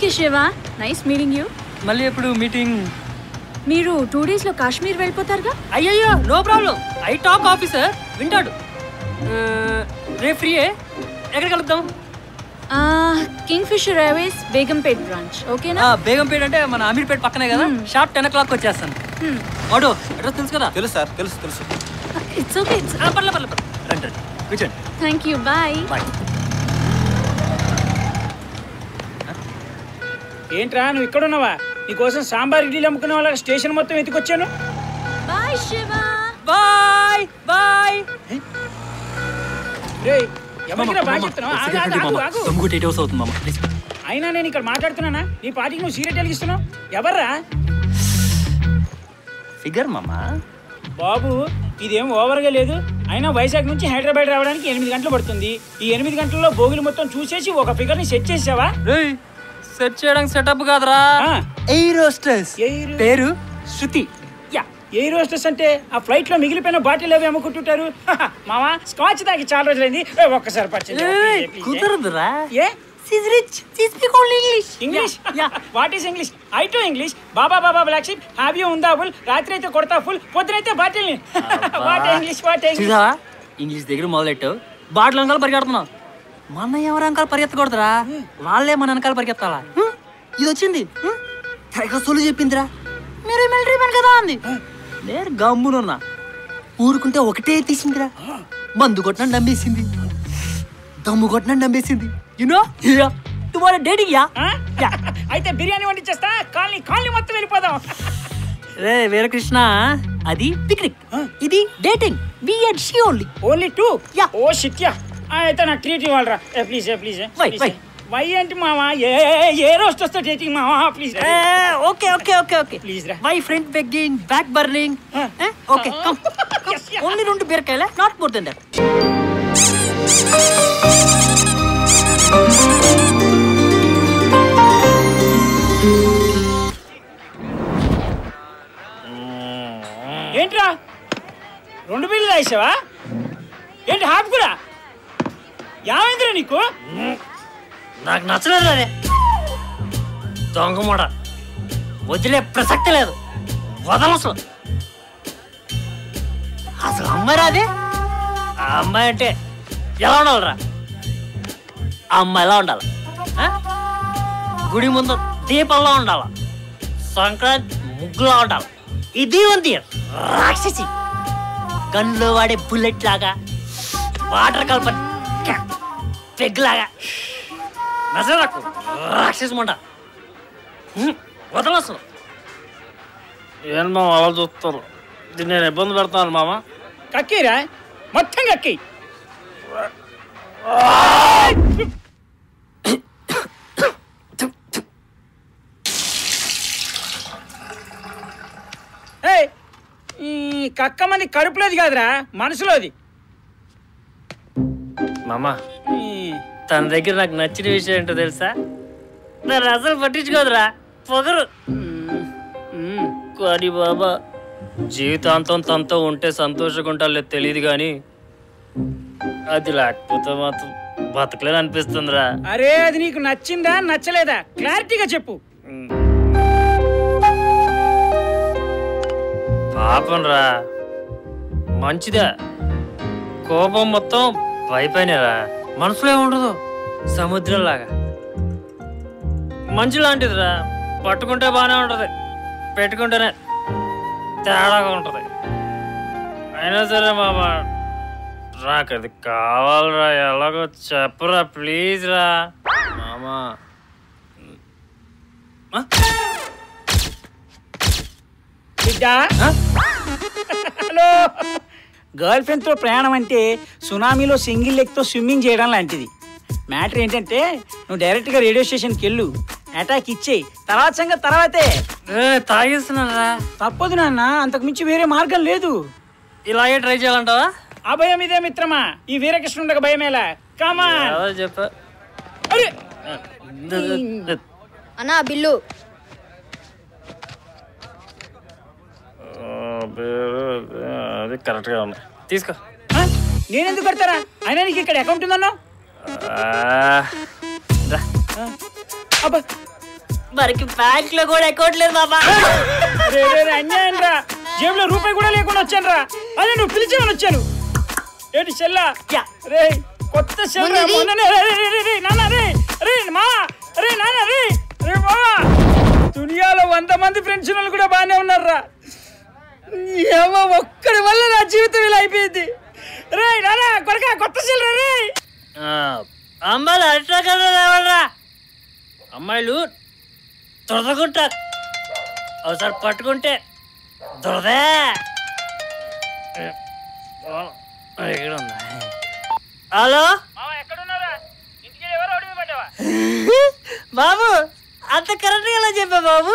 Okay Shiva nice meeting you మళ్ళీ ఎప్పుడు meeting మీరు టూ డేస్ లో కాశ్మీర్ వెళ్ళిపోతారుగా అయ్యయ్యో no problem I talk officer వింటాడు రేపు ఫ్రీయే ఎక్కడ కలుద్దాం Kingfisher Airways Begumpet branch ఓకేనా ఆ, బేగంపేట అంటే మన అమీర్పేట పక్కనే కదా షార్ప్ టెన్ ఓ క్లాక్ వచ్చేస్తాను ఆటో అడ్రస్ తెలుసు కదా తెలుసు సార్ తెలుసు తెలుసు ఇట్స్ ఓకే ఆ, పర్లే పర్లే పర్లే రండి రండి కూర్చోండి థ్యాంక్ యూ బాయ్ బాయ్ ఏంట్రా నువ్వు ఇక్కడ ఉన్నావా నీకోసం సాంబార్ ఇడ్లీలు అమ్ముకునే వాళ్ళ స్టేషన్ మొత్తం ఎత్తుకొచ్చాను బాయ్ శివ బాయ్ బాయ్ రే ఎవరికిరా బాగా చెప్తున్నావు ఆగు, ఆగు, ఆగు, ఆగు. తమ్ముకు ఎయిట్ అవర్స్ అవుతుంది మామ ప్లీజ్ అయినా నేను ఇక్కడ మాట్లాడుతున్నానా నీ పార్టీకి నువ్వు సీరియట్ వెలిగిస్తున్నావు ఎవర్రా ఫిగర్ మామా బాబు ఇదేం ఓవర్గా లేదు అయినా వైజాగ్ నుంచి హైదరాబాద్ రావడానికి ఎనిమిది గంటలు పడుతుంది ఈ ఎనిమిది గంటల్లో భోగిలు మొత్తం చూసేసి ఒక ఫిగర్ ని సెట్ చేసావా రేయ్ సెట్ చేయడానికి సెటప్ కాదురా ఆ, ఎయిరోస్టర్స్ ఎయిర్ పేరు శృతి యా ఎయిర్ హోస్టెస్ అంటే ఆ ఫ్లైట్ లో మిగిలిపోయిన బాటిల్ అవి అమ్ముకుంటుంటారు మావా స్కాచ్ తాగి చాలా రోజులైంది ఏ, ఒక్కసారి పరిచయం చేయవా? ఏయ్, Please, please, కుదరదురా ఏ She's rich. She speak only English. English yeah what is English I to English baa baa black sheep have you ఉందా ఫుల్ రాత్రి అయితే కొడతా ఫుల్ పొద్దునైతే bottle what English what English చూసావా ఇంగ్లీష్ దగ్గర మొదలెట్టావు బాటిల్ అంకాలు పరిగెడుతున్నావు మన ఎవరు అంకాలు పరిగెత్తకూడదురా వాళ్ళే మన వెనకాల పరిగెత్తాలా హ్మ్? ఇది వచ్చింది హ్మ్? తెగ సొలు చెప్పిందిరా మీరు మిలిటరీ మ్యాన్ కదా అంది నేను గమ్మునున్నా ఊరుకుంటే ఒకటే తీసిందిరా మందు కొట్టిన నమ్మేసింది దమ్ము కొట్టిన నమ్మేసింది you know tomorrow dating yeah yeah అయితే బిర్యానీ వండించేస్తా కాలనీ కాలనీ మొత్తం వెళ్ళిపోదాం రే వీరకృష్ణ అది పిక్నిక్ ఇది dating be and she only only two Yeah. Oh shit yeah అయితే నాకు ట్రీట్ ఇవ్వాలరా please please Why, why? Why ఏంటి మావా ఏ ఏ రోజు వస్తా డేటింగ్ మావా please okay okay okay okay Please రా. Why front begging back burning okay come Yes, yeah. Only రెండు బీరకాయలే నాట్ మోర్ దెన్ దట్ ఏంట్రా రెండు బిల్లు వేసావా ఏంటి హాఫ్ కూడా ఏమైందిరా నీకు నాకు నచ్చలేదు అదే దొంగ మూడ వదిలే ప్రసక్తి లేదు వదలసు అసలు అమ్మాయి రాదే ఆ అమ్మాయి అంటే ఎలా ఉండాలిరా ఆ అమ్మాయి ఎలా ఉండాలి ఆ? గుడి ముందు దీపంలో ఉండాలి సంక్రాంతి ముగ్గులో ఉండాలి ఇది ఉంది రాక్షసి గన్లో వాడే బుల్లెట్ లాగా వాటర్ కల్ప పెగ్ లాగా నజరకు రాక్షసి ముండ వదలు అసలు ఏం మామ అలా చూస్తారు దీన్ని నేను ఇబ్బంది పెడతాను మామ కక్కిరా మొత్తం కక్కి ఏయ్, ఈ కక్క మంది కడుపులోది కాదురా మనసులోది మామ ఈ, తన దగ్గర నాకు నచ్చిన విషయం ఏంటో తెలుసా నన్ను అసలు పట్టించుకోదురా పొగరు కానీ బాబా జీవితాంతం తనతో ఉంటే సంతోషంగా ఉంటాలో తెలియదు కానీ అది లేకపోతే మాత్రం బతకలేని అనిపిస్తుందిరా అరే అది నీకు నచ్చిందా నచ్చలేదా క్లారిటీగా చెప్పు పాపం రా మంచిదా కోపం మొత్తం పైపైనరా మనసులో ఉండదు సముద్రం లాగా మంచు లాంటిదిరా పట్టుకుంటే బాగానే ఉంటది పెట్టుకుంటేనే తేడాగా ఉంటది అయినా సరే మామ నాకు అది కావాలరా ఎలాగో చెప్పరా ప్లీజ్ రా మామా బిడ్డా హలో గర్ల్ ఫ్రెండ్తో ప్రయాణం అంటే సునామీలో సింగిల్ లెగ్తో స్విమ్మింగ్ చేయడం లాంటిది మ్యాటర్ ఏంటంటే నువ్వు డైరెక్ట్గా రేడియో స్టేషన్కి వెళ్ళు అటాక్ ఇచ్చేయి తర్వాత సంగతి తర్వాతే తాగేస్తున్నారా తప్పదు నాన్న అంతకు మించి వేరే మార్గం లేదు ఇలాగే ట్రై చేయాలంటావా ఆ భయం ఇదే మిత్రమా ఈ వీరకృష్ణుండక భయమేలా కమా అదే చెప్పా అరే అన్నా బిల్లు అది కరెక్ట్గా ఉంది తీసుకో ఆ? నేనెందుకు కడతారా అయినా నీకు ఇక్కడ అకౌంట్ ఉందన్నా ఆ, రా. అబ్బా మరికి బ్యాంక్ లో కూడా అకౌంట్ లేదు బాబా రే రే రే అన్యాయం రా జేబులో రూపాయి కూడా లేకుండా వచ్చాను రా అదే నువ్వు పిలిచేమని వచ్చాను ఏంటి చెల్లా యా. రే కొత్త చెల్లా మొన్ననే రే రే రే, రే రే నాన్న రే రే మా రే నాన్న రే రే బావా దునియాలో వంద మంది ఫ్రెండ్స్ వాళ్ళు కూడా బాగానే ఉన్నారా ఏమో ఒక్కడి వల్ల నా జీవితం ఇలా అయిపోయింది రే నాన్న కొడక కొత్త చెల్లె రే అమ్మాయిలు అట్లా కదా అమ్మాయిలు దొరదకుంటారు ఒకసారి పట్టుకుంటే దొరదే ఇక్కడ ఉందా హలో ఎక్కడున్నారా ఇంటికి ఎవరు అడిగి పడ్డావా బాబు అంత కరెక్ట్గా ఎలా చెప్పా బాబు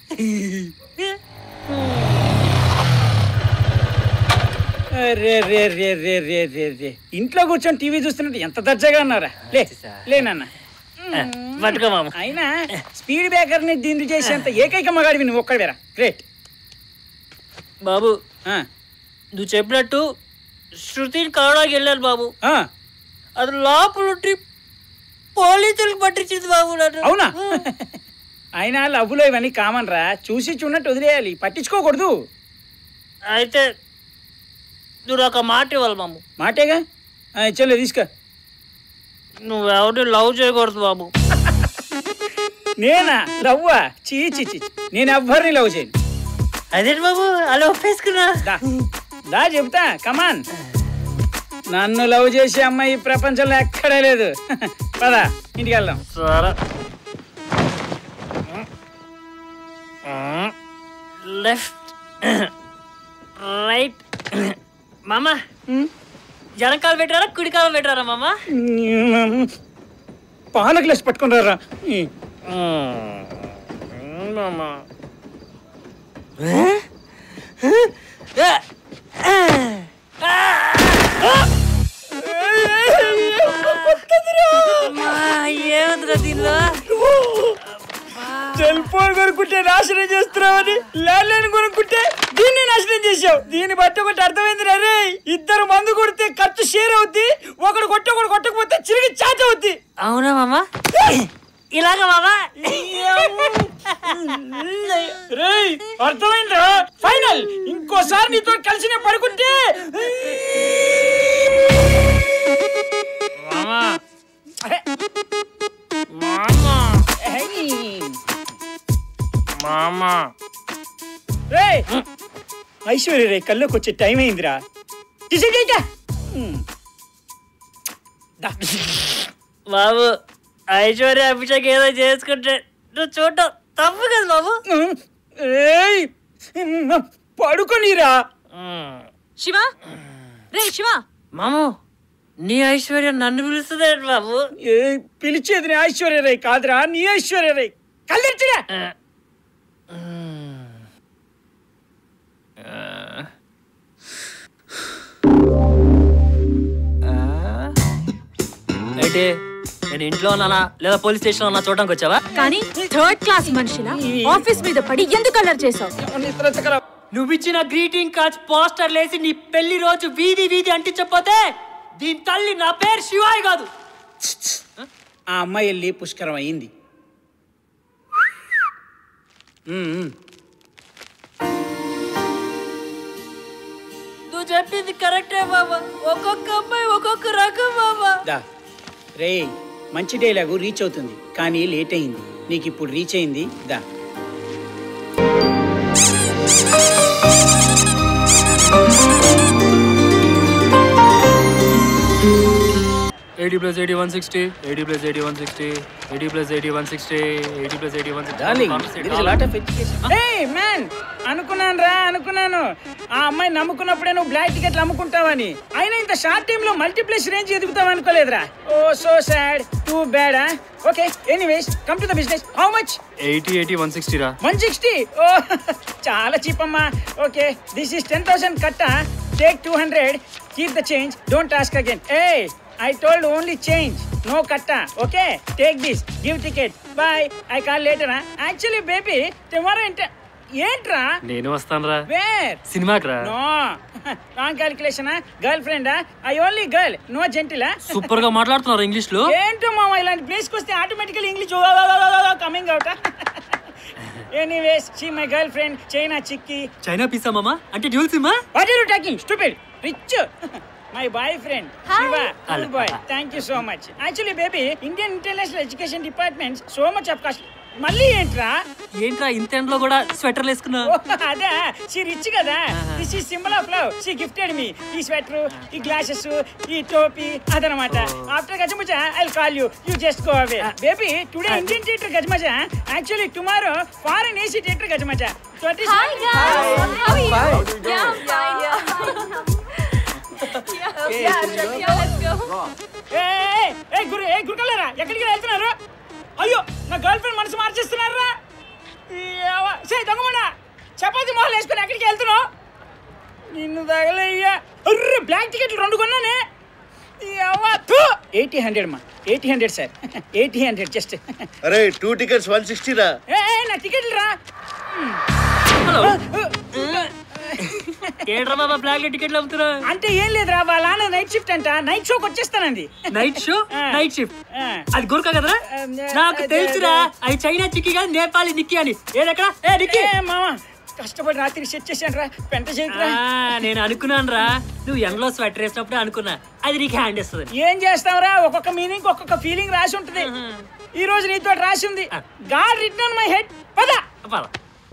రే రే రే రే రే రే రే ఇంట్లో కూర్చొని టీవీ చూస్తున్నట్టు ఎంత దర్జాగా ఉన్నారా లే లేనన్న పట్టుకో మామ అయినా స్పీడ్ బ్రేకర్ ని దీన్ని చేసేంత ఏకైక మగాడివి నువ్వు ఒక్కడివేరా గ్రేట్ బాబు నువ్వు చెప్పినట్టు శృతిని కరోనాకి వెళ్ళాను బాబు అది లోపల ఉండి పోలీసులకు పట్టించింది బాబు నన్ను అవునా అయినా లవ్లో ఇవన్నీ కామన్ రా చూసి చూడనట్టు వదిలేయాలి పట్టించుకోకూడదు అయితే నువ్వు ఒక మాట ఇవ్వాలి మాము మాటేగా ఆ, ఇచ్చలే తీసుకో నువ్వు ఎవరిని లవ్ చేయకూడదు బాబు నేనా లవ్వా చీ చీ చీ చీ. నేను ఎవ్వరిని లవ్ చేయను అదేంటి బాబు అలా ఒప్పేసుకున్నా దా దా చెప్తా కమాన్ నన్ను లవ్ చేసే అమ్మాయి ఈ ప్రపంచంలో ఎక్కడా లేదు పదా ఇంటికి వెళ్దాం సరే లెఫ్ట్ రైట్ మామ జనకాలు పెట్టారా కుడికాలు పెట్టారా మామ పాల గ్లాస్ పట్టుకుని రారా మామ ఏముందిరా దీనిలో సెల్ ఫోన్ కొనుక్కుంటే నాశనం చేస్తున్నావని ల్యాండ్ లైన్ కొనుక్కుంటే దీన్ని నాశనం చేసావు దీన్ని బట్టి ఒకటి అర్థమైంది రే ఇద్దరు మందు కొడితే ఖర్చు షేర్ అవుద్ది ఒకడు కొట్టి ఒకడు కొట్టకపోతే చిరిగి చాచ అవుద్ది అవునా మామ ఇలాగ మామ రేయ్ అర్థమైందా ఫైనల్ ఇంకోసారి నీతో కలిసి నేను పడుకుంటే మామ రేయ్ ఐశ్వర్య రే కల్లోకి వచ్చే టైం అయిందిరా తీసేయ్ దా. బాబు ఐశ్వర్య అభిషేక్ ఏదో చేసుకుంటే నువ్వు చూడటం తప్పు కదా బాబు ఏయ్ పడుకోనిరా శివ రే శివ మాము నీ ఐశ్వర్య నన్ను పిలుస్తుంది బాబు ఏ పిలిచేది నీ ఐశ్వర్య రే కాదురా నీ ఐశ్వర్య రే కళ్ళెచ్చిరా ఏంటి నేను ఇంట్లో ఉన్నానా లేదా పోలీస్ స్టేషన్ ఉన్నా చూడడానికి వచ్చావా కానీ థర్డ్ క్లాస్ మనిషిలా ఆఫీస్ మీద పడి ఎందుకు అల్లరి చేసావు నువ్వు ఇచ్చిన గ్రీటింగ్ కార్డ్స్ పోస్టర్ లేసి నీ పెళ్లి రోజు వీధి వీధి అంటించకపోతే దీని తల్లి నా పేరు శివాయి కాదు ఆ అమ్మాయి వెళ్ళి పుష్కరం అయింది ఉమ్, ఉమ్. నువ్వు చెప్పింది కరెక్టే బాబా ఒక్కొక్క అమ్మాయి ఒక్కొక్క రకం బాబా దా రే మంచి డైలాగు రీచ్ అవుతుంది కానీ లేట్ అయింది నీకు ఇప్పుడు రీచ్ అయింది దా eighty plus eighty one sixty eighty plus eighty one sixty eighty plus eighty one sixty eighty plus eighty one darling there is a lot of education. Hey, man! అనుకున్నాను రా అనుకున్నాను ఆ అమ్మాయి నమ్ముకున్నప్పుడే నువ్వు బ్లాక్ టికెట్లు అమ్ముకుంటావని అయినా ఇంత షార్ట్ టైం లో మల్టీప్లెక్స్ రేంజ్ ఎదుగుతావు అనుకోలేదురా oh so sad too bad okay anyways come to the business how much eighty eighty one sixty రా వన్ సిక్స్టీ ఓ చాలా చీప్ అమ్మా okay this is ten thousand కట్ట take two hundred keep the change don't ask again ఏ I told only change no కట్ట okay take this give ticket bye I call లేటరా actually baby tomorrow ఇంట ఏంట్రా నేను వస్తాను రా వేర్ సినిమాకి రా నో రాంగ్ క్యాలిక్యులేషన్ గర్ల్ ఫ్రెండా ఐ ఓన్లీ గర్ల్ నో జెంటిలా సూపర్ గా మాట్లాడుతున్నారు ఇంగ్లీష్ లో ఏంటో మామ ఇలాంటి ప్లేస్కి వస్తే automatical English coming out anyways she my girl friend China చిక్కి చైనా పిస్సా మామా అంటే డ్యూల్ సిమ్మా what are you talking stupid rich my boy friend Shiva good boy thank you so much actually baby Indian international education department so much of cost మళ్ళీ ఏంట్రా ఏంట్రా ఇంత ఎండలో కూడా స్వెటర్లు వేసుకున్నా ఓ, అదే షీ రిచ్ కదా దిస్ ఈ symbol of love she gifted me ఈ స్వెటర్ ఈ గ్లాసెస్ ఈ టోపీ అదనమాట ఆఫ్టర్ గజమజ I call you you just go away baby today Indian theatre గజమజ actually tomorrow foreign AC theatre గజమజ Hi guys. How are you? Yeah, I'm fine. Yeah. yeah, sure. yeah, let's go. ఏ గురు ఏ గురుకల్లారా ఎక్కడికి వెళ్తున్నారు అయ్యో నా గర్ల్ ఫ్రెండ్ మనసు మార్చేస్తున్నారా సే దొంగమన్నా చపాతి మొహలు వేసుకొని ఎక్కడికి వెళ్తున్నావు నిన్ను తగలయ్యా అర్రే బ్లాక్ టికెట్లు రెండు కొన్నానే ఎయిటీ హండ్రెడ్ మా eighty hundred sir eighty hundred just అరే టూ టికెట్స్ వన్ సిక్స్టీ రా ఏ ఏ, నా టికెట్లు రా హలో ఏంట్రా బాబా బ్లాక్ లో టికెట్లు అమ్ముతున్నా అంటే ఏం లేదురా వాళ్ళ నాన్న నైట్ షిఫ్ట్ అంట నైట్ షోకి వచ్చేస్తానండి నైట్ షో ఆ. నైట్ షిఫ్ట్ ఆ. అది గోర్ఖా కదరా ఆ, నాకు అదే, తెలుసురా అదే. అది చైనా చిక్కి కాదు నేపాలి నిక్కి అని ఏదక్కడ ఏ నిక్కి ఏ మామ కష్టపడి రాత్రి సెట్ చేశాను రా పెంట చేయకురా ఆ, నేను అనుకున్నాను రా నువ్వు ఎండలో స్వెటర్ వేసినప్పుడు అనుకున్నా అది నీకు హ్యాండ్ ఇస్తుంది ఏం చేస్తావురా ఒక్కొక్క మీనింగ్ ఒక్కొక్క ఫీలింగ్ రాసి ఉంటుంది ఈ రోజు నీతో రాసి ఉంది గాడ్ రిటర్న్ మై హెడ్ పద పద.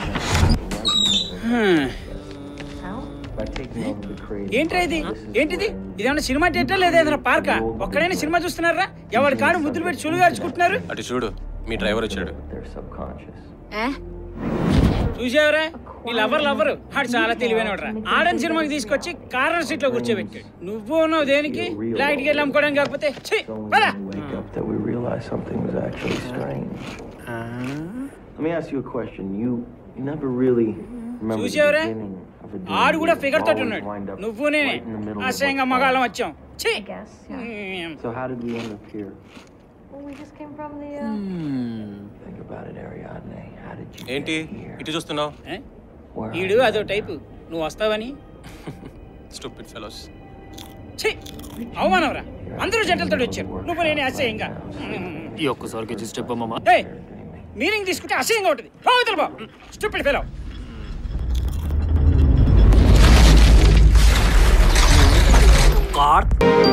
ఏంట్రా ఇది ఏంటిది ఇదేమన్నా సినిమా థియేటర్ లేదా ఏదైనా పార్కా ఒక్కడైనా సినిమా చూస్తున్నారా ఎవరి కాడు ముద్దులు పెట్టి చులుగా అరుచుకుంటున్నారు అటు చూడు మీ డ్రైవర్ వచ్చాడు Eh? చూసావరా నీ లవర్ లవరు ఆడు చాలా తెలివైనవాడు రా ఆడని సినిమాకి తీసుకొచ్చి కార్నర్ సీట్ లో కూర్చోబెట్టాడు నువ్వు ఉన్నావు దేనికి లైట్కి వెళ్ళి అమ్ముకోవడానికి కాకపోతే ఛీ, పద wake up that we realized something was actually strange. Let me ask you a question. You you never really remember the చూసావురా beginning of a dream. ఆడు కూడా You ఫిగర్ తోటి always ఉన్నాడు wind up నువ్వు నేనే right in the middle of అసహ్యంగా what's మగాళ్ళం wrong. వచ్చాం ఛీ guess, yeah. Hmm. So how did we end up here? Well, we just came from the. Uh, Think about it, Ariadne. How did you ఏంటి get here? ఇటు చూస్తున్నావు ఏ? Where are ఈడు you? అదో type నువ్వు వస్తావని స్టూపిడ్ ఫెలోస్ ఛీ అవమానవరా అందరూ జంటలతో వచ్చారు నువ్వు నేనే అసహ్యంగా ఈ ఒక్కసారికి చూసి చెప్పమ్మా ఏయ్, మీనింగ్ తీసుకుంటే అసహ్యంగా ఉంటుంది రావుతల బాబు స్టూపిడ్ ఫెలో కార్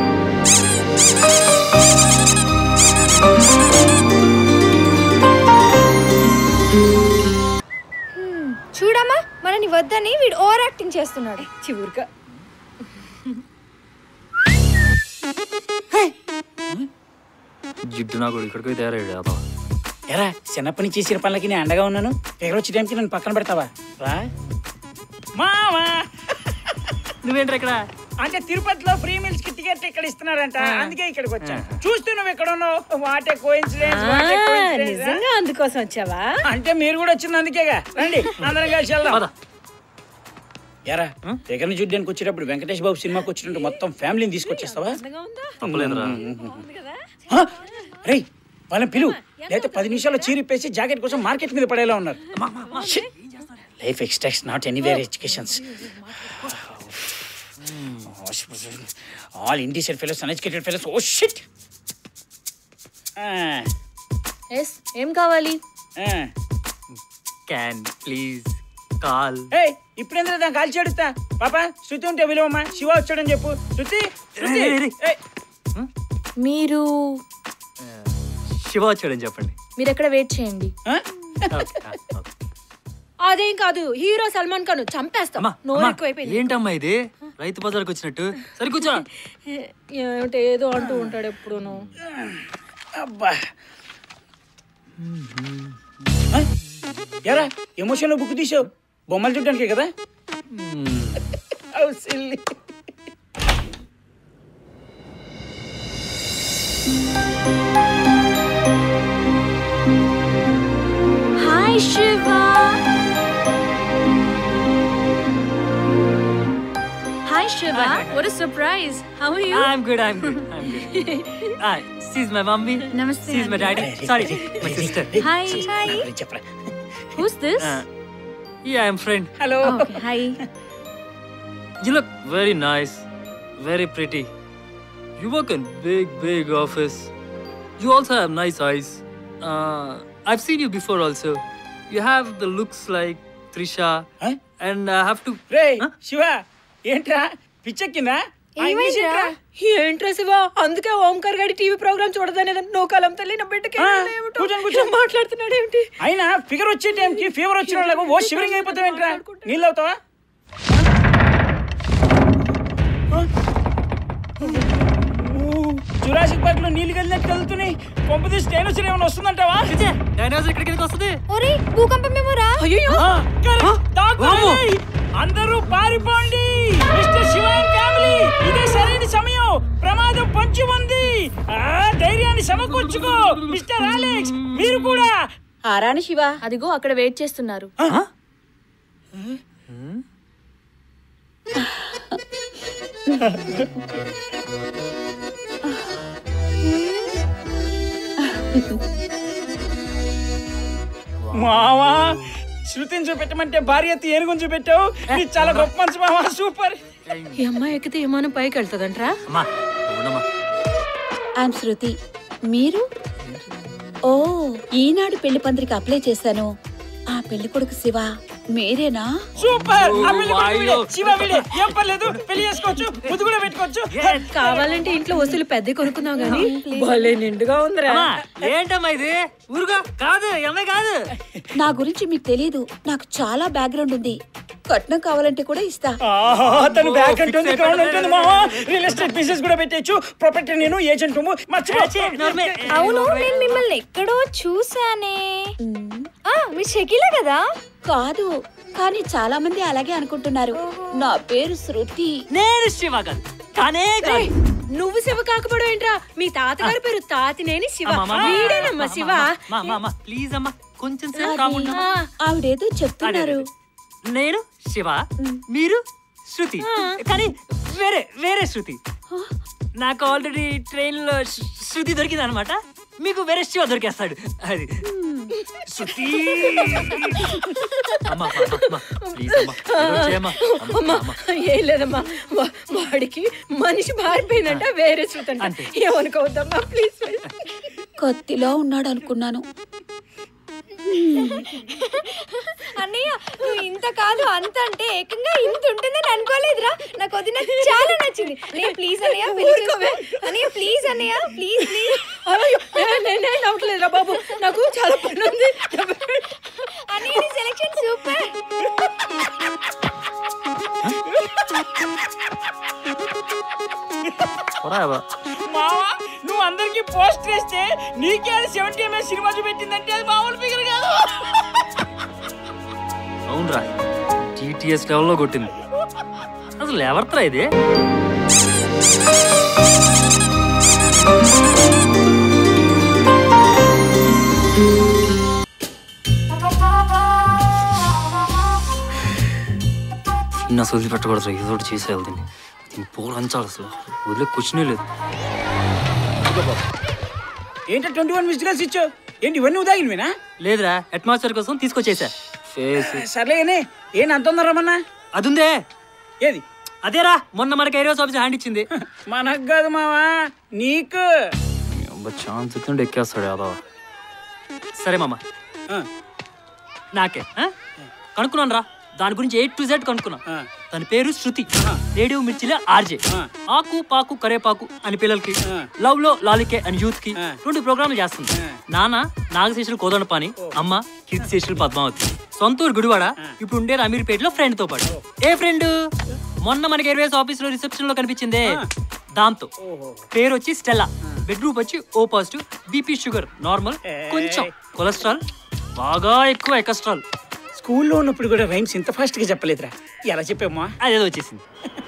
చూడమ్మా మనని వద్దని వీడు ఓవర్ యాక్టింగ్ చేస్తున్నాడు చివురుగా జిడ్డు నాకు ఇక్కడికి తయారయ్యాడు అదో ఎరా చిన్నప్పటి నుంచి చేసిన పనులకి నేను అండగా ఉన్నాను దగ్గర వచ్చే టైంకి నన్ను పక్కన పెడతావా రా మావా నువ్వేంట్రా ఇక్కడ అంటే తిరుపతిలో ఫ్రీ మీల్స్ కి టికెట్ ఇక్కడ ఇస్తున్నారంట అందుకే ఇక్కడికి వచ్చాను చూస్తూ నువ్వు ఇక్కడ ఉన్నావు వాటే కోయిన్సిడెన్స్ వాటే కోయిన్సిడెన్స్ నిజంగా అందుకోసం వచ్చావా అంటే మీరు కూడా వచ్చింది అందుకేగా రండి అందరం కలిసి వెళ్దాం పద. ఎరా దగ్గర చూడ్డానికి వచ్చేటప్పుడు వెంకటేష్ బాబు సినిమాకి వచ్చినట్టు మొత్తం ఫ్యామిలీని తీసుకొచ్చేస్తావా తప్పలేదురా ఆ? రేయ్ వాళ్ళని పిలువు లేకపోతే పది నిమిషాల్లో చీరిప్పేసి జాకెట్ కోసం మార్కెట్ మీద పడేలా ఉన్నారు life extracts not anywhere educations all Indian fellows uneducated fellows oh shit yes ఏం కావాలి క్యాన్ ప్లీజ్ కాల్ ఏయ్ ఇప్పుడెందుకు దాన్ని కాల్చి అడుగుతా పాప శృతి ఉంటే విలువమ్మా శివ వచ్చాడని చెప్పు శృతి శృతి రేయ్, రేయ్, రేయ్. ఏయ్, మీరు శివ వచ్చాడని చెప్పండి మీరు ఎక్కడ వెయిట్ చేయండి ఆ? ఓకే, ఆ, ఓకే. అదేం కాదు హీరో సల్మాన్ ఖాన్ చంపేస్తాం అమ్మా, నోరు అమ్మా, ఎక్కువైపోయింది ఏంటమ్మా ఇది రైతు బజార్కి వచ్చినట్టు సరే కూర్చో ఏమిటి ఏదో అంటూ ఉంటాడు ఎప్పుడును అబ్బా ఆ? ఎరా ఎమోషన్లో బుక్ తీసావు బొమ్మలు చూడడానికే కదా Oh, silly. Hi Shiva hi Shiva what a surprise how are you I'm good I'm good I'm good sees my mummy Namaste, sees my daddy sorry my sister hi నాకు చెప్పరా who's this yeah I'm friend hello Oh, okay hi You look very nice, very pretty. You work in big, big office. You also have nice eyes. Uh, I've seen you before also. You have the looks like Trisha Huh? And I have to రే శివ ఏంట్రా పిచ్చెక్కిందా ఆ English ఏంట్రా? ఏంట్రా శివ అందుకే ఓంకార్ గారి TV program చూడదనే నో కాలం తల్లి నా బిడ్డకి ఆ, ఏమిటో కూర్చోండి, కూర్చోండి. మాట్లాడుతున్నాడు ఏమిటి అయినా ఫిగర్ వచ్చే టైంకి ఫీవర్ వచ్చిన వాళ్ళకు ఓ షివరింగ్ అయిపోతావేంట్రా నీళ్ళు అవుతావా జురాసిక్ పార్క్ లో నీళ్లు కలిగినట్టు కలుగుతున్నాయి కొంపది స్టైనోసర్ ఏమైనా వస్తుందంటావా డైనోసార్ ఇక్కడికి ఎందుకు వస్తుంది ఒరే భూకంపమేమో రా అయ్యో ఆ, కరెక్ట్. దాక్కు వామ్మో. రేయ్. అందరూ పారిపోండి మిస్టర్ శివాన్ ఫ్యామిలీ ఇదే సరైన సమయం ప్రమాదం పొంచి ఉంది ఆ ధైర్యాన్ని సమకూర్చుకో మిస్టర్ అలెక్స్ మీరు కూడా ఆరాని శివ అదిగో అక్కడ వెయిట్ చేస్తున్నారు మావా శృతిని చూపెట్టమంటే భార్య ఏనుగుని చూపెట్టావు నీ చాలా గొప్ప మనసు మావా సూపర్ ఈ అమ్మాయి ఎక్కితే విమానం పైకి వెళ్తుందంట్రా అమ్మా ఉండమ్మా ఐఎమ్ శృతి మీరు ఓ ఈనాడు పెళ్లి పందిరికి అప్లై చేశాను ఆ పెళ్లి కొడుకు శివ మీరేనా సూపర్ ఆ పెళ్లి కొడుకు వాయ్యో. వీడే. శివ వీడే ఏం పర్లేదు పెళ్లి చేసుకోవచ్చు ముద్దు కూడా పెట్టుకోవచ్చు కావాలంటే ఇంట్లో వస్తువులు పెద్ద కొనుక్కుందాం గానీ భలే నిండుగా ఉందిరా అమ్మా ఏంటమ్మా ఇది ఊరుగా కాదు ఈ అమ్మాయి కాదు నా గురించి మీకు తెలియదు నాకు చాలా బ్యాక్గ్రౌండ్ ఉంది కట్నం కావాలంటే కూడా ఇస్తా ఆహా, తను బ్యాక్ ఫిక్స్ అంటుంది అయిపోయాడు. గ్రౌండ్ అంటుంది మావా రియల్ ఎస్టేట్ బిజినెస్ కూడా పెట్టచ్చు ప్రాపర్టీ నేను ఏజెంట్ మర్చిపో నోర్మే. అవును నేను మిమ్మల్ని ఎక్కడో చూసానే ఆ మీరు షకీలా కదా కాదు కానీ చాలా మంది అలాగే అనుకుంటున్నారు నా పేరు శృతి నేను శివ కాదు కానే కాదు నువ్వు శివ కాకపోవడం ఏంట్రా మీ తాతగారి పేరు తాతినేని శివ అమ్మా, అమ్మా, వీడేనమ్మా అమ్మా, శివ అమ్మా, అమ్మా, అమ్మా, ప్లీజ్ అమ్మా కొంచెం సేపు అది- కాముండమ్మా. ఆవిడేదో చెప్తున్నారు నేను శివ మీరు శృతి కానీ వేరే వేరే శృతి నాకు ఆల్రెడీ ట్రైన్ లో శృ- శృతి దొరికింది అనమాట మీకు వేరే శివ దొరికేస్తాడు అది శృతి అమ్మా ప్లీజ్ అమ్మా ఏదో చేయమ్మా. అమ్మా, అమ్మా అమ్మా. ఏం లేదమ్మా వా- వాడికి మనిషి మారిపోయిందంట వేరే శృతి అంట అంతే. ఏమనుకోవద్దమ్మా ప్లీజ్ కత్తిలో ఉన్నాడు అనుకున్నాను అన్నయ్య నువ్వు ఇంత కాదు అంత అంటే ఏకంగా ఇంత ఉంటుందని అనుకోలేదురా నాకు వదిన చాలా నచ్చింది అన్నయ్య ప్లీజ్ అన్నయ్య పెళ్లి చేసుకో. అన్నయ్య ప్లీజ్ అన్నయ్య ప్లీజ్ ప్లీజ్ అయ్యో నేనే నవ్వట్లేదురా బాబు నాకు చాలా పని ఉంది అన్నయ్య సెలెక్షన్ సూపర్ పోరా అవ్వ. మావా నువ్వు అందరికి పోస్ట్ చేస్తే నీకే అది సెవెంటీ ఎంఎస్ సినిమా చూపెట్టిందంటే అది మామూలు ఫిగర్ కాదు అవునరా టీటీఎస్ లెవెల్లో కొట్టింది అసలు ఎవరితరా ఇది నా సొల్లి పెట్టకూడదు ఏదో ఒకటి చేసేయాలి దీన్ని దీన్ని పోలంచాలి అసలు వదిలే క్వశ్చనే లేదు ఏంటో ట్వంటీ వన్ మిస్డ్ కాల్స్ ఇచ్చావు ఏంటి ఇవన్నీ ఉదాగినవేనా లేదురా అట్మాస్ఫియర్ కోసం తీసుకొచ్చేసా ఫేస్ సర్లేగానే ఏంటి అంత ఉందరమ్మన్నా అదుందే ఏది అదేరా మొన్న మనకి ఏరియా ఆఫీస్ హ్యాండ్ ఇచ్చింది మనకు కాదు మావా నీకు ఛాన్స్ ఇస్తుంటే ఎక్కేస్తాడు యాదవ సరే మామ ఆ, నాకే ఆ? కనుక్కున్నాను రా దాని గురించి ఎయిట్ టు జెడ్ కనుక్కున్నా ఆ. తన పేరు శృతి రేడియో మిర్చిలో ఆర్జే ఆ. ఆకు పాకు కరేపాకు అని పిల్లలకి ఆ. లవ్ లో లాలికే అని యూత్ కి ఆ. రెండు ప్రోగ్రాంలు చేస్తుంది ఆ. నాన్న నాగశేషులు కోదండపాని అమ్మ కీర్తిశేషులు పద్మావతి సొంతూరు గుడివాడ ఇప్పుడు ఉండేది అమీర్పేటలో ఫ్రెండ్ తో పాటు ఏ ఫ్రెండ్ మొన్న మనకి ఎయిర్వేస్ ఆఫీస్ లో రిసెప్షన్ లో కనిపించిందే దాంతో పేరు వచ్చి స్టెల్లా బెడ్ గ్రూప్ వచ్చి O positive BP sugar normal కొంచెం కొలెస్ట్రాల్ బాగా ఎక్కువ ఎకస్ట్రాల్ స్కూల్లో ఉన్నప్పుడు కూడా రైమ్స్ ఇంత ఫాస్ట్ గా చెప్పలేదురా ఎలా చెప్పామా అదేదో వచ్చేసింది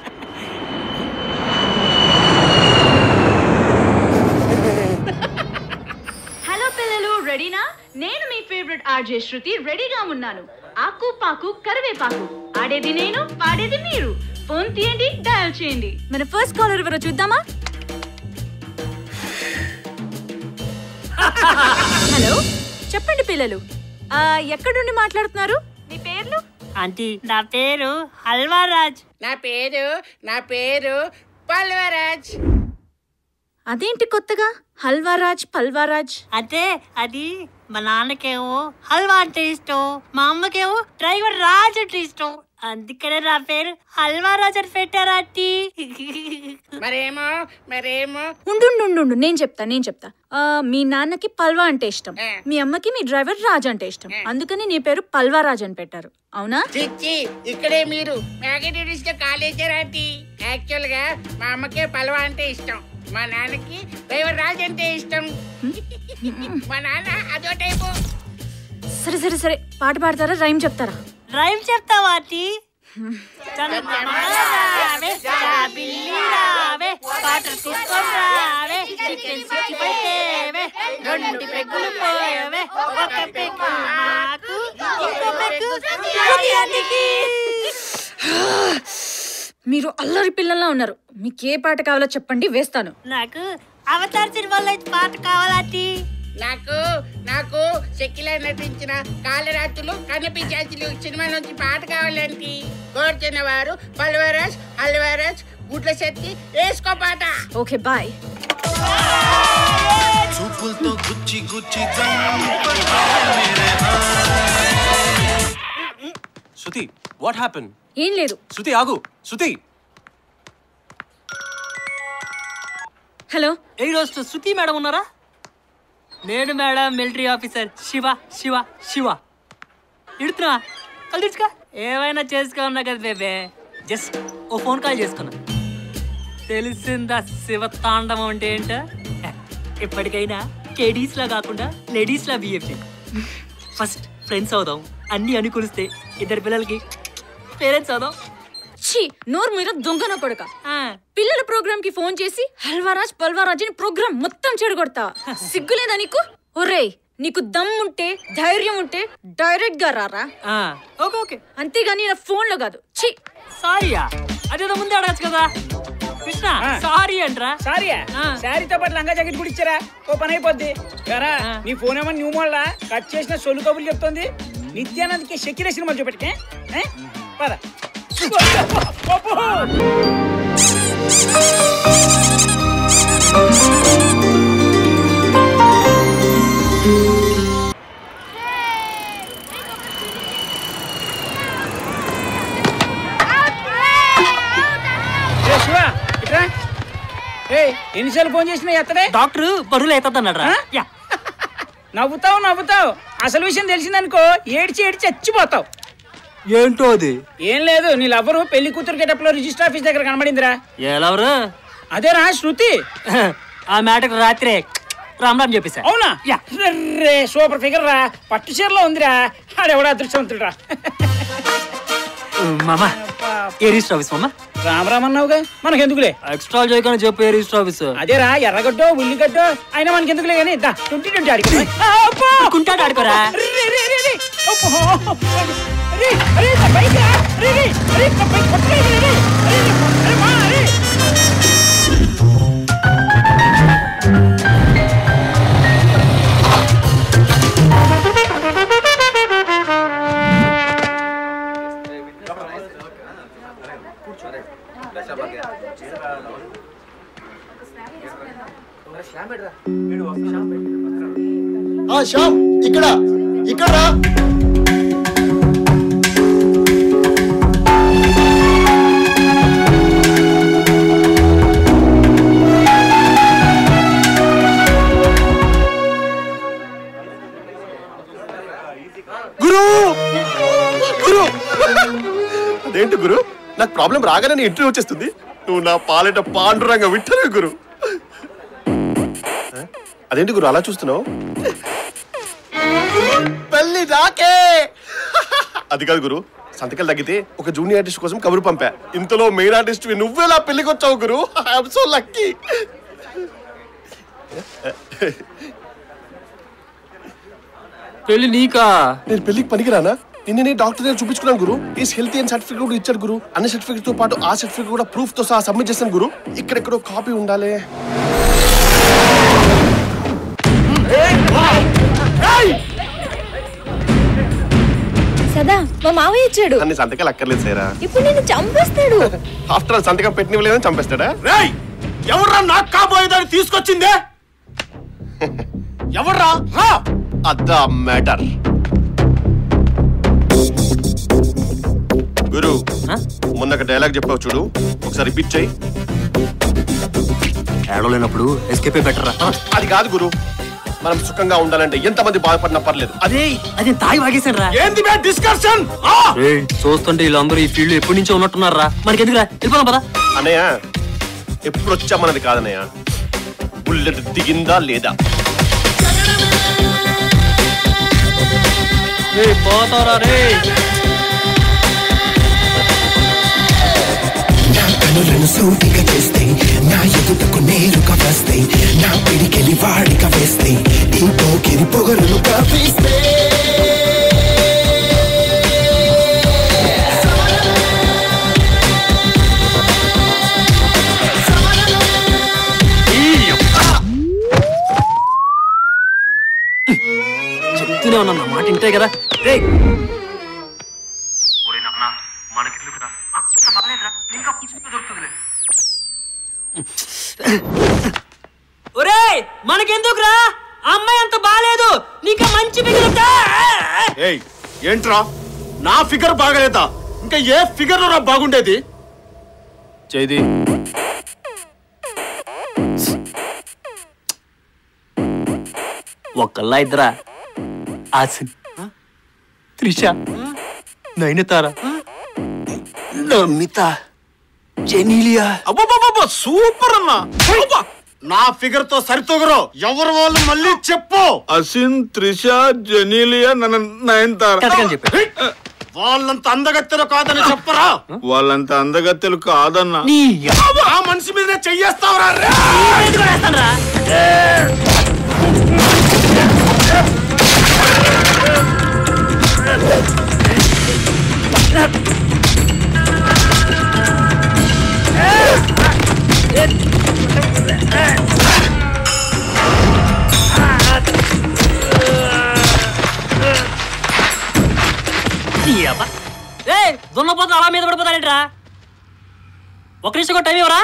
హలో పిల్లలు రెడీనా నేను మీ ఫేవరెట్ ఆర్జే శృతి రెడీగా ఉన్నాను ఆకు పాకు కరివేపాకు ఆడేది నేను పాడేది మీరు ఫోన్ తీయండి డయల్ చేయండి మన ఫస్ట్ కాలర్ ఎవరో చూద్దామా హలో చెప్పండి పిల్లలు ఆ, ఎక్కడి నుండి మాట్లాడుతున్నారు మీ పేర్లు ఆంటీ నా పేరు హల్వారాజ్ నా పేరు నా పేరు పల్వరాజ్ అదేంటి కొత్తగా హల్వారాజ్ పల్వారాజ్ అంటే అది మా నాన్నకేమో హల్వా అంటే ఇష్టం మా అమ్మకేమో డ్రైవర్ రాజ్ అంటే ఇష్టం అందుకనే నా పేరు హల్వా రాజ్ అని పెట్టారా ఆంటీ మరేమో మరేమో ఉండు ఉండు, ఉండు ఉండు నేను చెప్తా నేను చెప్తా ఆ, మీ నాన్నకి పల్వా అంటే ఇష్టం మీ అమ్మకి మీ డ్రైవర్ రాజ్ అంటే ఇష్టం అందుకని నీ పేరు పల్వా రాజ్ అని పెట్టారు అవునా చిచ్చి ఇక్కడే మీరు మ్యాగడీ ఇస్తే కాలేజీ యాక్చువల్ గా మా అమ్మకే పలవా అంటే ఇష్టం మా నాన్నకి డ్రైవర్ రాజ్ అంటే ఇష్టం మా నాన్న అదో టైపు సరే సరే సరే పాట పాడతారా రైమ్ చెప్తారా రైమ్ చెప్తావా ఆంటీ చందమామ బిల్లి రావే పాటలు తీసుకొని రావే చికెన్ సిక్స్టీ పెట్టేవే రెండు పెగ్గులు పోయేవే ఒక పెగ్గు మాకు ఇంకో పెగ్గు బిర్యానీకి. మీరు అల్లరి పిల్లల్లా ఉన్నారు మీకు ఏ పాట కావాలో చెప్పండి వేస్తాను నాకు అవతార్ సినిమాలో పాట కావాలంటీ నాకు నాకు శక్తిలో నటించిన కాలరాత్రులు కనిపించాచులు సినిమా నుంచి పాట కావాలంటే కోరుతున్న వారు పల్వరాజ్ అల్వరాజ్ గుడ్ల శక్తి వేసుకో పాట ఓకే బాయ్ చూపులతో గుచ్చి గుచ్చి శృతి వాట్ హ్యాపెన్ ఏం లేదు శృతి ఆగు శృతి హలో ఈ రోజు శృతి మేడం ఉన్నారా నేను madam military officer Shiva Shiva Shiva ఇడుతున్నా కళ్ళు తెచ్చుకో ఏమైనా చేసుకున్నా కదా బేబే జస్ట్ ఓ ఫోన్ కాల్ చేసుకున్నా తెలిసిందా శివ తాండవం అంటే ఏంటో హ, ఇప్పటికైనా కేడీస్ లా కాకుండా లేడీస్ లా బిహేవ్ చేయి ఫస్ట్ ఫ్రెండ్స్ అవుదాం అన్ని అనుకూలిస్తే ఇద్దరు పిల్లలకి పేరెంట్స్ అవుదాం ఛీ నోరు మీద దొంగన కొడక పిల్లల ప్రోగ్రామ్ కి ఫోన్ చేసి హల్వారాజ్ పల్వారాజ్ అని ప్రోగ్రామ్ మొత్తం చెడగొడతా సిగ్గులేదా నీకు ఒరేయ్ నీకు దమ్ ఉంటే ధైర్యం ఉంటే డైరెక్ట్ గా రారా ఓకే ఓకే అంతేగాని నా ఫోన్ లో కాదు ఛీ సారీయా అదేదో ముందే అడగచ్చు కదా కృష్ణ సారీ అంట్రా సారీయా శారీతో పాటు లంగా జాకెట్ కూడా ఇచ్చారా ఓ పని అయిపోద్ది గారా నీ ఫోన్ ఏమో న్యూ మోడల్ కట్ చేసిన సొల్లు కబుర్లు చెప్తుంది నిత్యానందకి షకిర సినిమా చూపెట్టకే ఏ? పద అబ్బో! ఏ శివ, ఇట్రా. ఏయ్, ఎన్నిసార్లు ఫోన్ చేసినా ఎత్తడే డాక్టర్ బరువులు ఎత్తన్నాడు యా నవ్వుతావు నవ్వుతావు అసలు విషయం తెలిసిందనుకో ఏడ్చి ఏడ్చి చచ్చిపోతావు ఏంటో అది ఏం లేదు నీ లవ్వరు పెళ్లి కూతురు గెటప్లో రిజిస్టర్ ఆఫీస్ దగ్గర కనబడిందిరా ఎవరు అదేరా శృతి ఆ మ్యాటర్ రాత్రే రామ్ రామ్ చెప్పేశా అవునా రే సూపర్ ఫిగర్ రా పట్టు చీరలో ఉందిరా ఆడెవడో అదృష్టవంతుడు రా మామా ఏ రిజిస్టర్ ఆఫీస్ మామా రామ్ రామ్ అన్నావుగా మనకెందుకులే ఎక్స్ట్రా చేయగానే చెప్పు ఏ రిజిస్టర్ ఆఫీస్ అదేరా ఎర్రగడ్డో ఉల్లిగడ్డో అయినా మనకెందుకులే కానీ దా ట్వంటీ ట్వంటీ ఆడికి కుంటాడు ఆడుకోరా రే, రే, రే, రే. అబ్బో. రే, రే, నా బైక్ రా. రే, రే, రే, నా బైక్ పట్టుకో, రే, రే. రే, రే, రే, మా, రే. ఆ శ్యామ్ ఇక్కడ ఇక్కడ రా గురు గురు అదేంటి గురు నాకు ప్రాబ్లం రాగానే నీ ఇంటర్వ్యూ వచ్చేస్తుంది నువ్వు నా పాలెట పాండురంగ విట్టరు గురు అదేంటి గురు అలా చూస్తున్నావు పెళ్ళి నాకే అది కాదు గురు సంతకాలు తగ్గితే ఒక జూనియర్ ఆర్టిస్ట్ కోసం కబురు పంపా ఇంతలో మెయిన్ ఆర్టిస్ట్ నువ్వేలా పెళ్లికి వచ్చావు గురు ఐఎమ్ సో లక్కీ పెళ్లి నీకా నేను పెళ్లికి పనికిరానా నిన్ననే డాక్టర్ దగ్గర చూపించుకున్నాను గురు ఈ హెల్తీ అండ్ సర్టిఫికేట్ కూడా ఇచ్చాడు గురు అన్ని సర్టిఫికేట్ తో పాటు ఆ సర్టిఫికేట్ కూడా ప్రూఫ్ తో సహా సబ్మిట్ చేశాను గురు ఇక్కడెక్కడో కాపీ ఉండాలి సదా మా మావయ్య ఇచ్చాడు అన్ని సంతకాలు అక్కర్లేదు సేరా ఇప్పుడు నేను చంపేస్తాడు ఆఫ్టర్ ఆల్ సంతకం పెట్టినలేదని చంపేస్తాడా రేయ్ ఎవర్రా నాకు కాబోయేదాన్ని తీసుకొచ్చిందే ఎవర్రా రా అద్దా మ్యాటర్ గురు మొన్న డైలాగ్ చెప్పావు చూడు ఒకసారి రిపీట్ చేయి ఏడవలేనప్పుడు ఎస్కేప్ బెటర్ రా అది కాదు గురు మనం సుఖంగా ఉండాలంటే ఎంతమంది బాధపడినా పర్లేదు అదే అది తాగి వాగేశాను రా ఏంది డిస్కషన్ ఏయ్, చూస్తుంటే వీళ్ళందరూ ఈ ఫీల్డ్ ఎప్పటి నుంచో ఉన్నట్టున్నారా మనకి ఎందుకురా వెళ్ళిపోదాం పదా అన్నయ్య ఎప్పుడు వచ్చామన్నది కాదన్నయ్య బుల్లెట్ దిగిందా లేదా పోతారా రే నా కనులను సూటిగా చేస్తే నా ఎదుటకు నేరుగా వస్తే నా పిడికెలి వాడిగా వేస్తే ఈ పోకిరి పొగరును కప్పిస్తే చెప్తూనే ఉన్నా నా మాట ఇంటే కదా రే ఒరే మనకెందుకురా అమ్మాయి అంత బాగాలేదు నీకు మంచి మిగులుతా ఏయ్ ఏంట్రా నా ఫిగర్ బాగలేదా ఇంకా ఏ ఫిగర్ రా బాగుండేది చేది ఒక్కళ్ళ ఇద్దరా ఆసిన్ త్రిష నైనతార నమిత జెనీలియా అబ్బబ్బబ్బబ్బ సూపర్ అన్నా అబ్బా! నా ఫిగర్ తో సరితూగరు ఎవరు వాళ్ళు మళ్ళీ చెప్పు అసిన్ త్రిష జెనీలియా నన్ను నయనతార వాళ్ళంత అందగత్తెలు కాదని చెప్పరా వాళ్ళంత అందగత్తెలు కాదన్నా ఆ మనిషి మీద చెయ్యేస్తావరా ఏ దున్నపోతు అలా మీద పడిపోతాడేంట్రా ఒక నిమిషం కూడా టైం ఇవ్వరా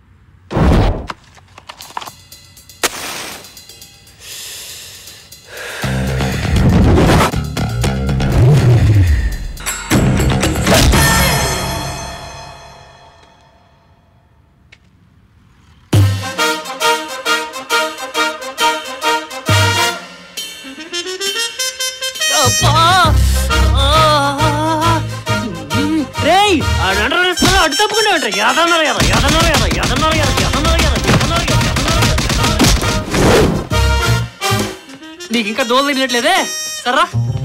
రేయ్ అటు తప్పుకుంటే ఉంటాయి ఎదన్నారు కదా ఎదన్నారు కదా ఎదన్నారు కదా ఎదన్నారు కదా ఎదన్నారు కదా నీకు ఇంకా దోలు తినట్లేదే సర్రా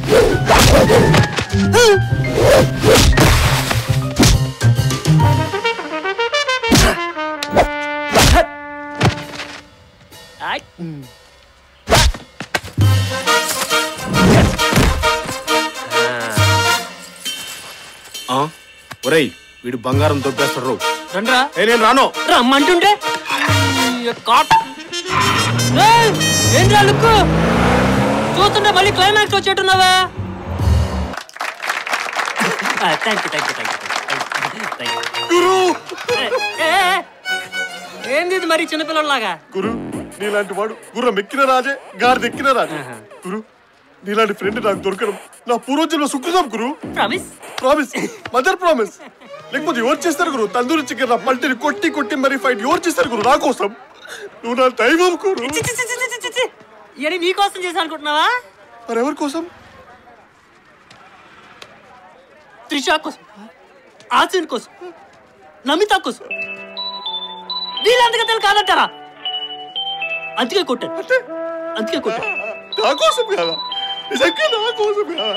ఆయ్. ఒరేయ్ వీడు బంగారం దొబ్బేస్తాడు రండ్రా ఏ నేను రాను రమ్మంటుంటే ఈ కాట్ ఏయ్, ఏంట్రా లుక్కు చూస్తుంటే మళ్ళీ క్లైమాక్స్ వచ్చేట్టున్నావా thank you thank you thank you ఏంది ఇది మరి చిన్నపిల్లలాగా గురు నీలాంటి వాడు గుర్రం ఎక్కిన రాజే గారిది ఎక్కిన రాజే గురు నీలాంటి ఫ్రెండ్ నాకు దొరకడం నా పూర్వజన్మ సుకృతం గురు ప్రామిస్ ప్రామిస్ మదర్ ప్రామిస్ లేకపోతే ఎవరు చేస్తారు గురు తందూరి చికెన్ నా పల్టీని కొట్టి కొట్టి మరి ఫైట్ ఎవరు చేస్తారు గురు నా కోసం నువ్వు నా దైవం గురు ఇవన్నీ నీ కోసం చేశా అనుకుంటున్నావా మరి ఎవరి కోసం త్రిషా కోసం ఆసిన్ కోసం నమిత కోసం వీళ్ళంతగా కాదంటారా అందుకే కొట్టాను అందుకే కొట్టాను నా కోసం కాదా నిజంగా నా కోసం కాదా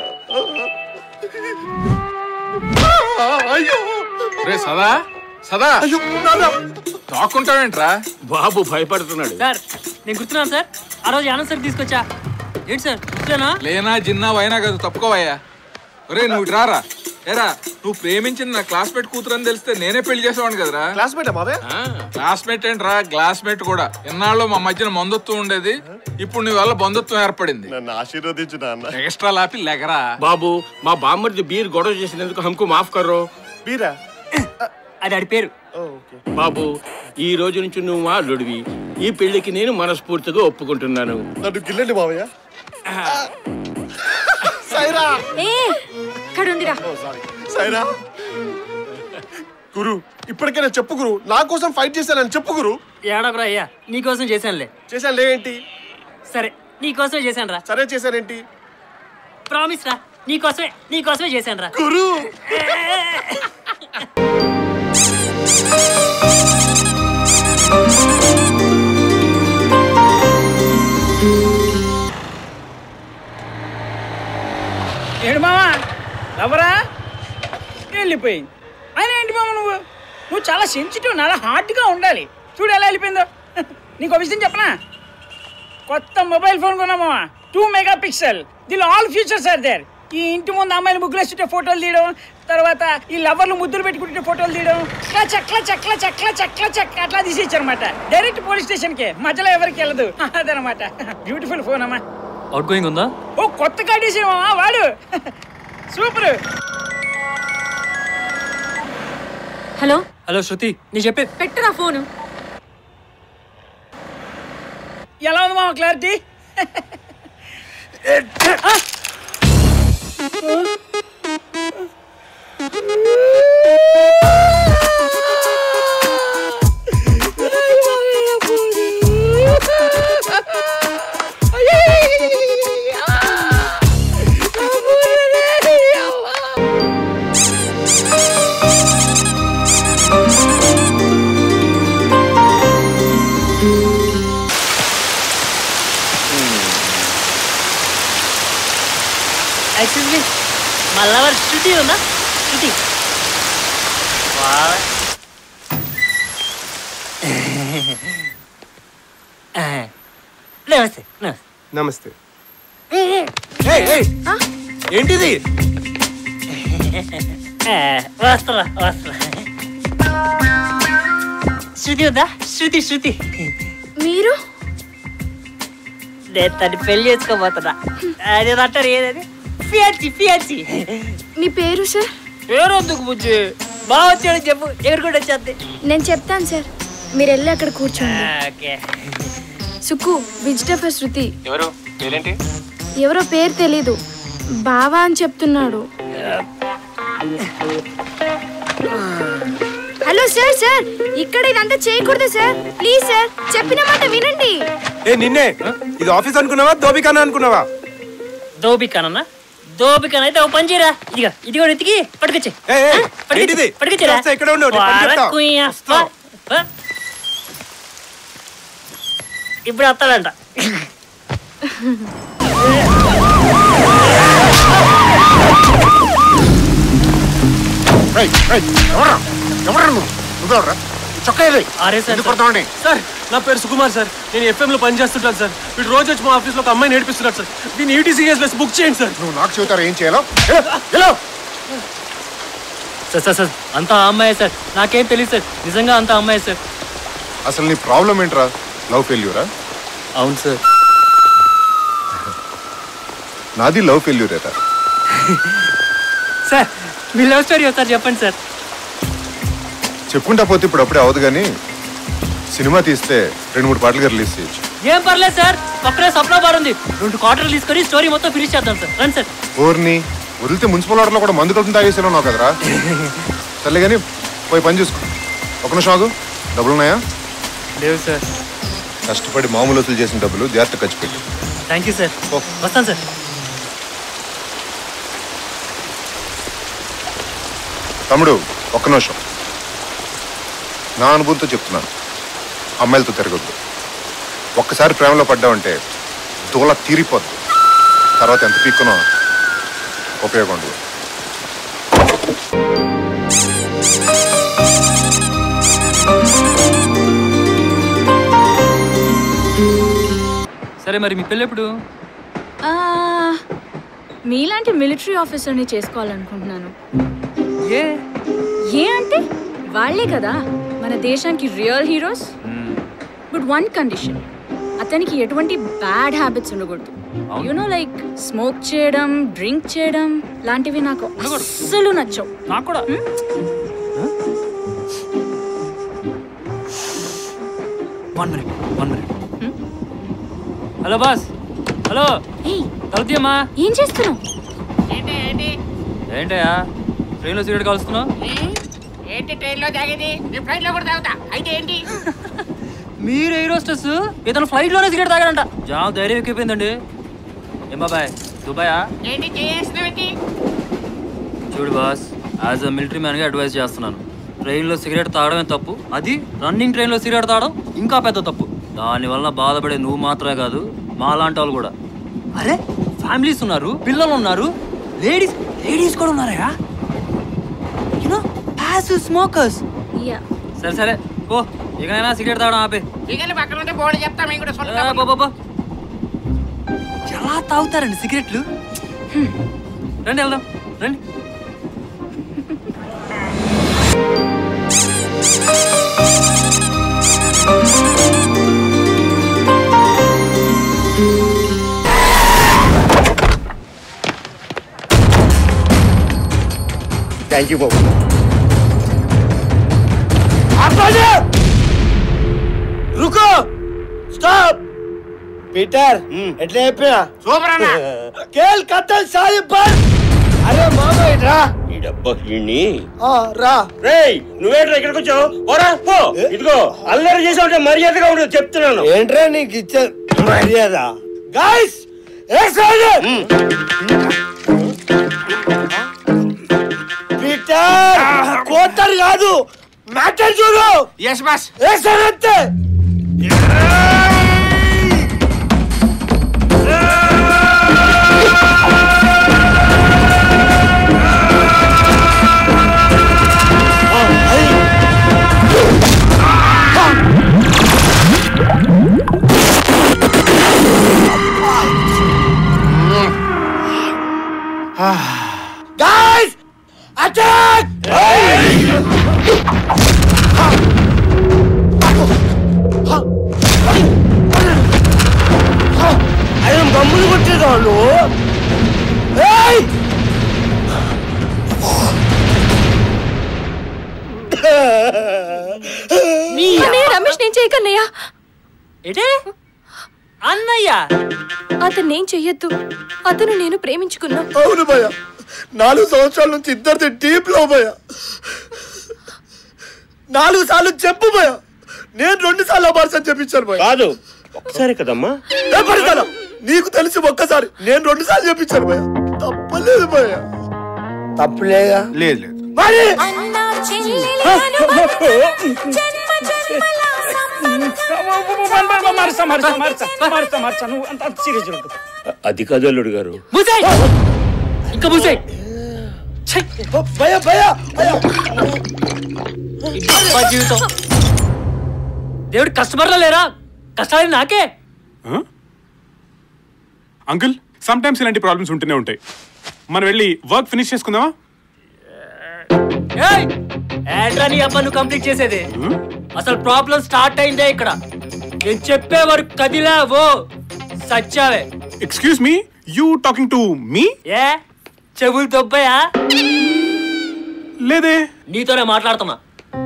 అయ్యో రే సదా సదా అయ్యో నాన్న తాకుంటావేంట్రా బాబు భయపడుతున్నాడు సార్ నేను గుర్తున్నాను సార్ ఆ రోజు ఆనంద్ సార్ తీసుకొచ్చా ఏంటి సార్ గుర్తులేనా లేనా జిన్నా వైనా కదా తప్పుకోవయ్యా ఒరే నువ్వు ఇటు రారా ఏరా నువ్వు ప్రేమించిన నా క్లాస్మేట్ కూతురు అని తెలిస్తే నేనే పెళ్లి చేసేవాడిని కదరా క్లాస్మేట్ మావే క్లాస్మేట్ ఏంట్రా క్లాస్మేట్ కూడా ఎన్నాళ్ళు మా మధ్యన బంధుత్వం ఉండేది ఇప్పుడు నీ వల్ల బంధుత్వం ఏర్పడింది నన్ను ఆశీర్వదించు నాన్న ఎక్స్ట్రా లాపి లెగరా బాబు మా బామ్మర్ది బీర్ గొడవ చేసినందుకు హంకు మాఫ్ కర్రో బీరా అది ఆడి పేరు బాబు ఈ రోజు నుంచి నువ్వు మా అల్లుడివి ఈ పెళ్లికి నేను మనస్ఫూర్తిగా ఒప్పుకుంటున్నాను నన్ను గిల్లండి మావయ్య సైరా ఏ ఇక్కడ ఉందిరా సైరా గురు ఇప్పటికైనా చెప్పు గురు నా కోసం ఫైట్ చేశానని చెప్పు గురు ఏడవరా అయ్యా నీకోసం చేశానులే చేశాను లే ఏంటి సరే నీకోసమే చేశాను రా సరే చేశానేంటి ప్రామిస్ రా నీకోసమే నీకోసమే చేశాను రా గురు ఏంటి మామా ఎవరా వెళ్ళిపోయింది ఆయన ఏంటి మామ నువ్వు నువ్వు చాలా సెన్సిటివ్ చాలా హార్డ్గా ఉండాలి చూడు ఎలా వెళ్ళిపోయిందో నీకు విషయం చెప్పనా కొత్త మొబైల్ ఫోన్ కొన్నా మామ టూ మెగా పిక్సెల్ దీనిలో ఆల్ ఫీచర్స్ ఆర్ దేర్ ఈ ఇంటి ముందు అమ్మాయిలు ముగ్గులు వేస్తుంటే ఫోటోలు తీయడం తర్వాత ఈ లవర్లు ముద్దులు పెట్టుకుంటే ఫోటోలు తీయడం ఇట్లా చక్ల చక్ల చక్ల చక్ల చక్క అట్లా తీసేచ్చారనమాట డైరెక్ట్ పోలీస్ స్టేషన్కి మధ్యలో ఎవరికి వెళ్ళదు అదనమాట బ్యూటిఫుల్ ఫోన్ అమ్మా అవుట్ గోయింగ్ ఉందా ఓ కొత్త కాడేసిన మామ వాడు సూపర్ హలో హలో శృతి నీ చెప్పే పెట్టురా ఫోను ఎలా ఉంది మామ క్లారిటీ ఎక్స్క్యూజ్ మీ మా లవర్ శృతి ఉందా శృతి వా- ఆ, నమస్తే నమస్తే నమస్తే ఏంటిది వస్తున్నా వస్తున్నా శృతి ఉందా శృతి శృతి మీరు నేను తను పెళ్లి చేసుకోబోతున్నా అది అంటారు ఏదని ఫియాన్సీ ఫియాన్సీ మీ పేరు సార్ పేరు ఎందుకు బుజ్జి బాగా వచ్చాడు చెప్పు ఎగురుకుంటూ వచ్చేద్ది నేను చెప్తాను సార్ మీరు వెళ్ళి అక్కడ కూర్చోండి ఓకే సుక్కు విజిటఫర్ శృతి ఎవరు పేరేంటి ఎవరో పేరు తెలీదు బావా అని చెప్తున్నాడు హలో సార్ సార్ ఇక్కడ ఇదంతా చేయకూడదు సార్ ప్లీజ్ సార్ చెప్పిన మాట వినండి ఏ నిన్నే ఇది ఆఫీస్ అనుకున్నావా దోబికానా అనుకున్నావా దోబికానన్నా దోబికాన అయితే ఒక పని చేయరా ఇదిగా ఇది కూడా ఎత్తికి పట్టుకొచ్చే ఏంటిది? వస్తా, ఇక్కడే ఉండు, నేను పని చెప్తా. ఇప్పుడు వస్తాడంట సార్ నా పేరు సుకుమార్ సార్ నేను ఎఫ్ఎం లో పని చేస్తుంటాను సార్ వీడు రోజు వచ్చి మా ఆఫీస్ లో ఒక అమ్మాయి నేర్పిస్తున్నాడు సార్ దీన్ని ఈటీసీఎస్ ప్లస్ బుక్ చేయండి సార్ నువ్వు నాకు చెబుతారు ఏం చేయాలో సార్ సార్ సార్ అంతా ఆ అమ్మాయి సార్ నాకేం తెలియదు సార్ నిజంగా అంతా అమ్మాయి సార్ అసలు నీ ప్రాబ్లం ఏంట్రా లవ్ ఫెయిల్యూరా అవును సార్ నాది లవ్ ఫెయిల్యూర్ రా సార్ మీ లవ్ స్టోరీ ఒకసారి చెప్పండి సార్ చెప్పుకుంటా పోతే ఇప్పుడు అప్పుడే అవదు కానీ సినిమా తీస్తే రెండు మూడు పాటలుగా రిలీజ్ చేయొచ్చు ఏం పర్లేదు సార్ పక్కనే సప్లా బార్ ఉంది రెండు క్వార్టర్లు తీసుకొని స్టోరీ మొత్తం ఫినిష్ చేద్దాం సార్ రండి సార్ ఓర్ని వదిలితే మున్సిపల్ వాటర్లో కూడా మందు కలిసి తాగేసాను నాకు కదరా సర్లే కానీ పోయి పని చూసుకో ఒక నిమిషం ఆగు డబ్బులు ఉన్నాయా లేవు సార్ కష్టపడి మామూలు వసూలు చేసిన డబ్బులు జాగ్రత్త ఖర్చు పెట్టు థ్యాంక్ యూ సార్ వస్తాను సార్ తమ్ముడు ఒక్క నిమిషం నా అనుభవంతో చెప్తున్నాను అమ్మాయిలతో తిరగొద్దు ఒక్కసారి ప్రేమలో పడ్డావంటే దూల తీరిపోద్దు తర్వాత ఎంత పీక్కునో ఉపయోగం ఉండదు సరే మరి మీ పెళ్ళి ఎప్పుడు ఆ, మీలాంటి మిలిటరీ ఆఫీసర్ని చేసుకోవాలనుకుంటున్నాను ఏ ఏ అంటే వాళ్ళే కదా మన దేశానికి real heroes but one condition అతనికి ఎటువంటి బ్యాడ్ హ్యాబిట్స్ ఉండకూడదు యునో లైక్ స్మోక్ చేయడం డ్రింక్ చేయడం లాంటివి నాకు అస్సలు నచ్చవు నాకు కూడా one minute one minute hello boss hello కలుతీయమ్మా ఏం చేస్తున్నావు ఏంటి ఏంటి ఏంటయ్యా ట్రైన్లో సిగరెట్ కలుస్తున్నావు ఏంటి ట్రైన్లో తాగేది నీ ఫ్లైట్లో కూడా తాగుతా అయితే ఏంటి మీరు ఎయిర్ హోస్టెస్ ఇతను ఫ్లైట్ లోనే సిగరెట్ తాగాడంట జామ్ ధైర్యం ఎక్కిపోయిందండి ఏం బాబాయ్ దుబాయా ఏంటి చేస్తున్నావేంటి చూడు బాస్ యాజ్ అ మిలిటరీ మ్యాన్గా అడ్వైస్ చేస్తున్నాను ట్రైన్లో సిగరెట్ తాగడమే తప్పు అది రన్నింగ్ ట్రైన్లో సిగరెట్ తాగడం ఇంకా పెద్ద తప్పు దానివల్ల బాధపడే నువ్వు మాత్రమే కాదు మా లాంటి వాళ్ళు కూడా అరే ఫ్యామిలీస్ ఉన్నారు పిల్లలు ఉన్నారు లేడీస్ లేడీస్ కూడా ఉన్నారా యూనో ప్యాసివ్ స్మోకర్స్ యా సరే సరే ఓ ఇకనైనా సిగరెట్ తాగడం ఆపే దిగలు పక్కన ఉంటే బోర్డు చెప్తా మేము కూడా ఏ, సొంత బా, బా, బా. ఎలా తాగుతారండి సిగరెట్లు హ్మ్. రండి వెళ్దాం రండి థ్యాంక్ యూ బాబు రుకో స్టాప్ పీటర్ ఎట్లా చెప్పినా సూపర్ అన్న కేల్ కత్తల్ సాహిబ్ బస్ అరే మామ ఇట్రా ఈ డబ్బా వీడిని ఆ, రా రేయ్ నువ్వేంట్రా ఇక్కడికి వచ్చావు పోరా పో ఇదిగో అల్లరి చేసావుంటే మర్యాదగా ఉండదు చెప్తున్నాను ఏంట్రా నీకు ఇచ్చే మర్యాద గైస్ పీటర్ కోతర్ కాదు మ్యాటర్ చూడు ఎస్ బాస్ వేసానంతే Guys! Attack! ఆయన గమ్ములు కొట్టేదాళ్ళు ఏయ్! అన్నయ్య రమేష్ నేను చేయకన్నయ్య ఏంటే అన్నయ్య అతను నేను చెయ్యొద్దు అతను నేను ప్రేమించుకున్నాం అవును భయ నాలుగు సంవత్సరాల నుంచి ఇద్దరిది డీప్ లో భయ నాలుగు సార్లు చెప్పు భయ నేను రెండు సార్లు అబార్సన్ చెప్పించాను భయ కాదు ఒకసారి కదమ్మా ఏ పడతాను నీకు తెలిసి ఒక్కసారి నేను రెండు సార్లు చెప్పించాను భయ తప్పలేదు భయ తప్పలేదా లేదు లేదు మరి మార్చా మార్చా మార్చా మార్చా మార్చా నువ్వు అంత సీరియస్ అది కాదు అల్లుడు గారు మూసేయ్ ఇంకా మూసేయ్ భయ భయ మా జీవితం దేవుడు కస్టమర్లో లేరా కష్టాలు నాకే అంకుల్ సమ్ టైమ్స్ ఇలాంటి ప్రాబ్లమ్స్ ఉంటూనే ఉంటాయి మనం వెళ్ళి వర్క్ ఫినిష్ చేసుకుందామా ఏయ్! ఏంట్రా నీ అబ్బా నువ్వు కంప్లీట్ చేసేది అసలు ప్రాబ్లం స్టార్ట్ అయిందే ఇక్కడ నేను చెప్పే వరకు కదిలావో సచ్చావే excuse me you talking to me ఏ చెవులు దొబ్బయా లేదే నీతోనే మాట్లాడుతున్నా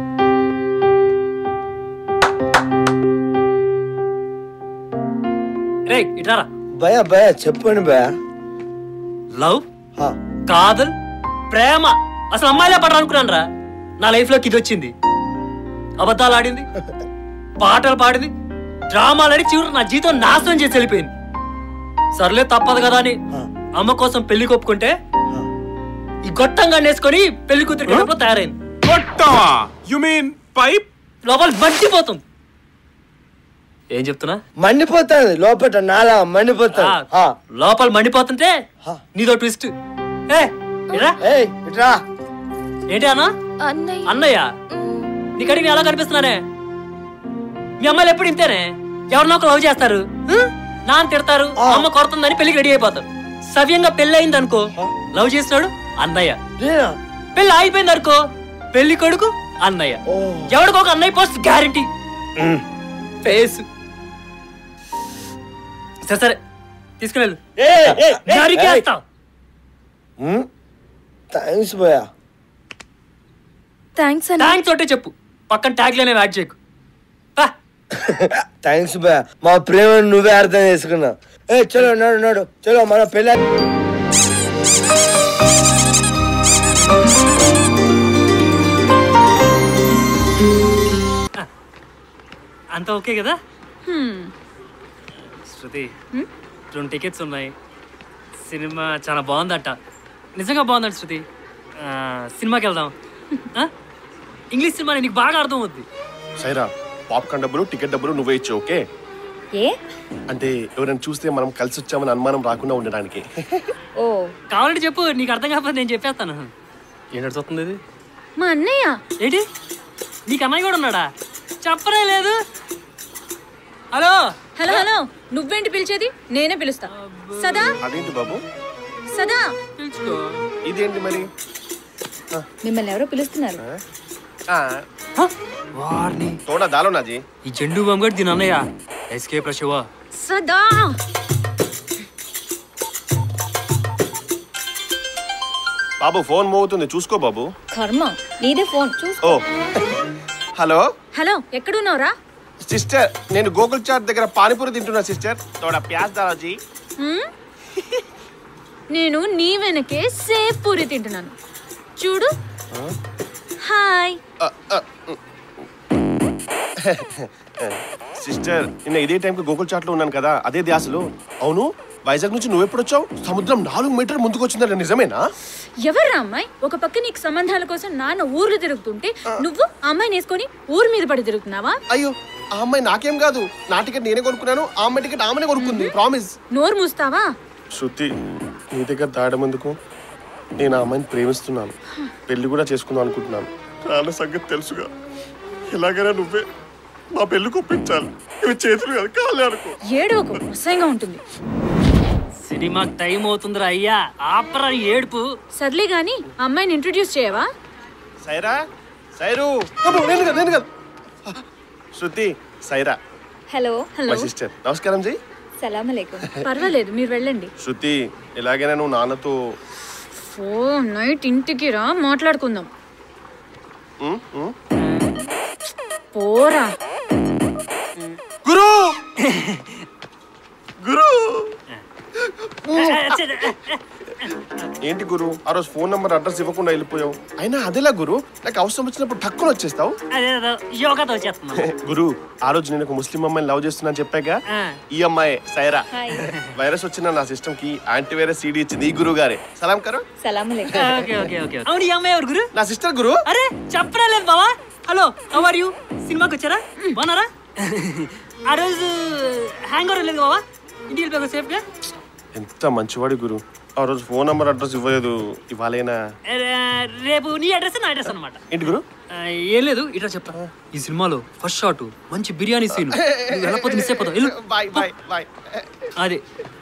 రే ఇటారా భయ భయ చెప్పండి భయ లవ్ కాదల్ ప్రేమ అసలు అమ్మాయిలే పడరా అనుకున్నాను రా నా లైఫ్ లోకి ఇది వచ్చింది అబద్ధాలు ఆడింది పాటలు పాడింది డ్రామాలని చివరి నా జీవితం నాశనం చేసి వెళ్ళిపోయింది సర్లే తప్పదు కదా అని అమ్మ కోసం పెళ్లి కొప్పుకుంటే ఈ గొట్టంగా నేసుకొని పెళ్లి కూతురు గడపలో తయారైంది కొట్టవా యు మీన్ పైప్ లోపల మండిపోతుంది ఏం చెప్తున్నా మండిపోతాను లోపల నాలా మండిపోతాను ఆ, లోపల మండిపోతుంటే నీదో ట్విస్ట్ ఏ ఇరా ఇట్రా ఏంటి అన్న అన్నయ్య అన్నయ్య నీకడికి నేను ఎలా కనిపిస్తున్నానే మీ అమ్మాయిలు ఎప్పుడు ఇంతేనే ఎవరినో ఒక లవ్ చేస్తారు హ? నాన్న తిడతారు అమ్మ కొడుతుందని పెళ్లికి రెడీ అయిపోతారు సవ్యంగా పెళ్లి అయింది అనుకో లవ్ చేస్తున్నాడు అన్నయ్య పెళ్లి అయిపోయింది అనుకో పెళ్లి కొడుకు అన్నయ్య ఎవడికో ఒక అన్నయ్య పోస్ట్ గ్యారంటీ ఫేస్ సరే సరే తీసుకువెళ్ళు నరికేస్తా. థ్యాంక్స్ భయ థ్యాంక్స్ థ్యాంక్స్ ఒకటే చెప్పు పక్కన ట్యాగ్ లోనే యాడ్ చేయకు థ్యాంక్స్ భయ మా ప్రేమను నువ్వే అర్థం చేసుకున్నావు ఏ చలో నడు నడు చలో మన పెళ్ళ అంతా ఓకే కదా హ్మ్. శృతి రెండు టికెట్స్ ఉన్నాయి సినిమా చాలా బాగుందట నిజంగా బాగుందంట శృతి ఆ, సినిమాకి వెళ్దాం ఆ? ఇంగ్లీష్ సినిమా నీకు బాగా అర్థం అవుద్ది సైరా పాప్కార్న్ డబ్బులు టికెట్ డబ్బులు నువ్వే ఇచ్చు ఓకే ఏ అంటే ఎవరైనా చూస్తే మనం కలిసి వచ్చామని అనుమానం రాకుండా ఉండడానికి ఓ కావాలంటే చెప్పు నీకు అర్థం కాకపోతే నేను చెప్పేస్తాను ఏంటి అడుగుతుంది ఇది మా అన్నయ్య ఏంటి నీకు అన్నయ్య కూడా ఉన్నాడా చెప్పనే లేదు హలో హలో హలో నువ్వేంటి పిలిచేది నేనే పిలుస్తా సదా అదేంటి బాబు సదా ఇదేంటి మరి మిమ్మల్ని ఎవరో పిలుస్తున్నారు వారిని తోడా దాలో నాజీ ఈ జెండు బొమ్మగడు దీని అన్నయ్య ఎస్కే ప్రశివ సదా బాబు ఫోన్ మోగుతుంది చూసుకో బాబు కర్మ నీదే ఫోన్ చూసు ఓ హలో హలో ఎక్కడున్నావురా సిస్టర్ నేను గోకుల్ చాట్ దగ్గర పానీపూరి తింటున్నా సిస్టర్ తోడా ప్యాస్ దారాజీ హ్మ్? నేను నీ వెనకే సేఫ్ పూరి తింటున్నాను చూడు హాయ్ సిస్టర్ నిన్న ఇదే టైంకి గోకుల్ చాట్లో ఉన్నాను కదా అదే ధ్యాసలో అవును వైజాగ్ నుంచి నువ్వు ఎప్పుడు వచ్చావు సముద్రం నాలుగు మీటర్ ముందుకు వచ్చిందంటే నిజమేనా ఎవర్రా అమ్మాయి ఒక పక్క నీకు సంబంధాల కోసం నాన్న ఊర్లు తిరుగుతుంటే నువ్వు ఆ అమ్మాయిని వేసుకొని ఊరు మీద పడి తిరుగుతున్నావా అయ్యో ఆ అమ్మాయి నాకేం కాదు నా టికెట్ నేనే కొనుక్కున్నాను ఆ అమ్మాయి టికెట్ ఆమెనే కొనుక్కుంది ప్రామిస్ నోరు మూస్తావా శృతి నీ దగ్గర దాయడం ఎందుకు నేను ఆ అమ్మాయిని ప్రేమిస్తున్నాను పెళ్లి కూడా చేసుకుందాం అనుకుంటున్నాను నాన్న సంగతి తెలుసుగా ఎలాగైనా నువ్వే మా పెళ్లి ఒప్పించాలి ఇవి చేతులు కాదు కాలే అనుకో ఏడవకు అసహ్యంగా ఉంటుంది సినిమాకి టైం అవుతుందిరా అయ్యా ఆపరా ఈ ఏడుపు సర్లే గాని అమ్మాయిని ఇంట్రొడ్యూస్ చేయవా సైరా సైరు అబ్బో, నేను కాదు, నేను కాదు. Shruti Saira hello my sister నమస్కారం జీ సలాం అలైకుం పర్వాలేదు మీరు వెళ్ళండి శృతి ఎలాగైనా నువ్వు నాన్నతో ఓ నైట్ ఇంటికి రా మాట్లాడుకుందాం ఉమ్, ఉమ్. పోరా గురు గురు ఏంటి గురు ఆ రోజు ఫోన్ నంబర్ అడ్రస్ ఇవ్వకుండా వెళ్ళిపోయావు అయినా అదేలా గురు నాకు అవసరం వచ్చినప్పుడు టక్కున వచ్చేస్తావు అదేదో యోగాతో వచ్చేస్తున్నాం గురు ఆ రోజు నేను ఒక ముస్లిం అమ్మాయిని లవ్ చేస్తున్నాను చెప్పాక ఆ. ఈ అమ్మాయి సైరా హాయ్ వైరస్ వచ్చిన నా సిస్టమ్ కి యాంటీ వైరస్ సీడీ ఇచ్చింది ఈ గురువు గారే సలాం కరో సలాం అలైకుం ఓకే ఓకే ఓకే అవును ఈ అమ్మాయి ఎవరు గురు నా సిస్టర్ గురు అరే చెప్పనే లేదు బావా హలో హౌ ఆర్ యూ సినిమాకి వచ్చారా బాగున్నారా ఆ రోజు హ్యాంగ్ ఓవర్ లేదు బావా ఇంటికి వెళ్ళిపోయారు సేఫ్గా ఎంత మంచివాడి గురు ఆ రోజు ఫోన్ నంబర్ అడ్రస్ ఇవ్వలేదు ఇవాళైనా రేపు నీ అడ్రస్ నా అడ్రస్ అనమాట ఏంటి గురు ఏం లేదు ఇట్లా చెప్తా ఈ సినిమాలో ఫస్ట్ షాట్ మంచి బిర్యానీ సీన్ వెళ్ళకపోతే మిస్ అయిపోతావు వెళ్ళు బాయ్ బాయ్ బాయ్ అదే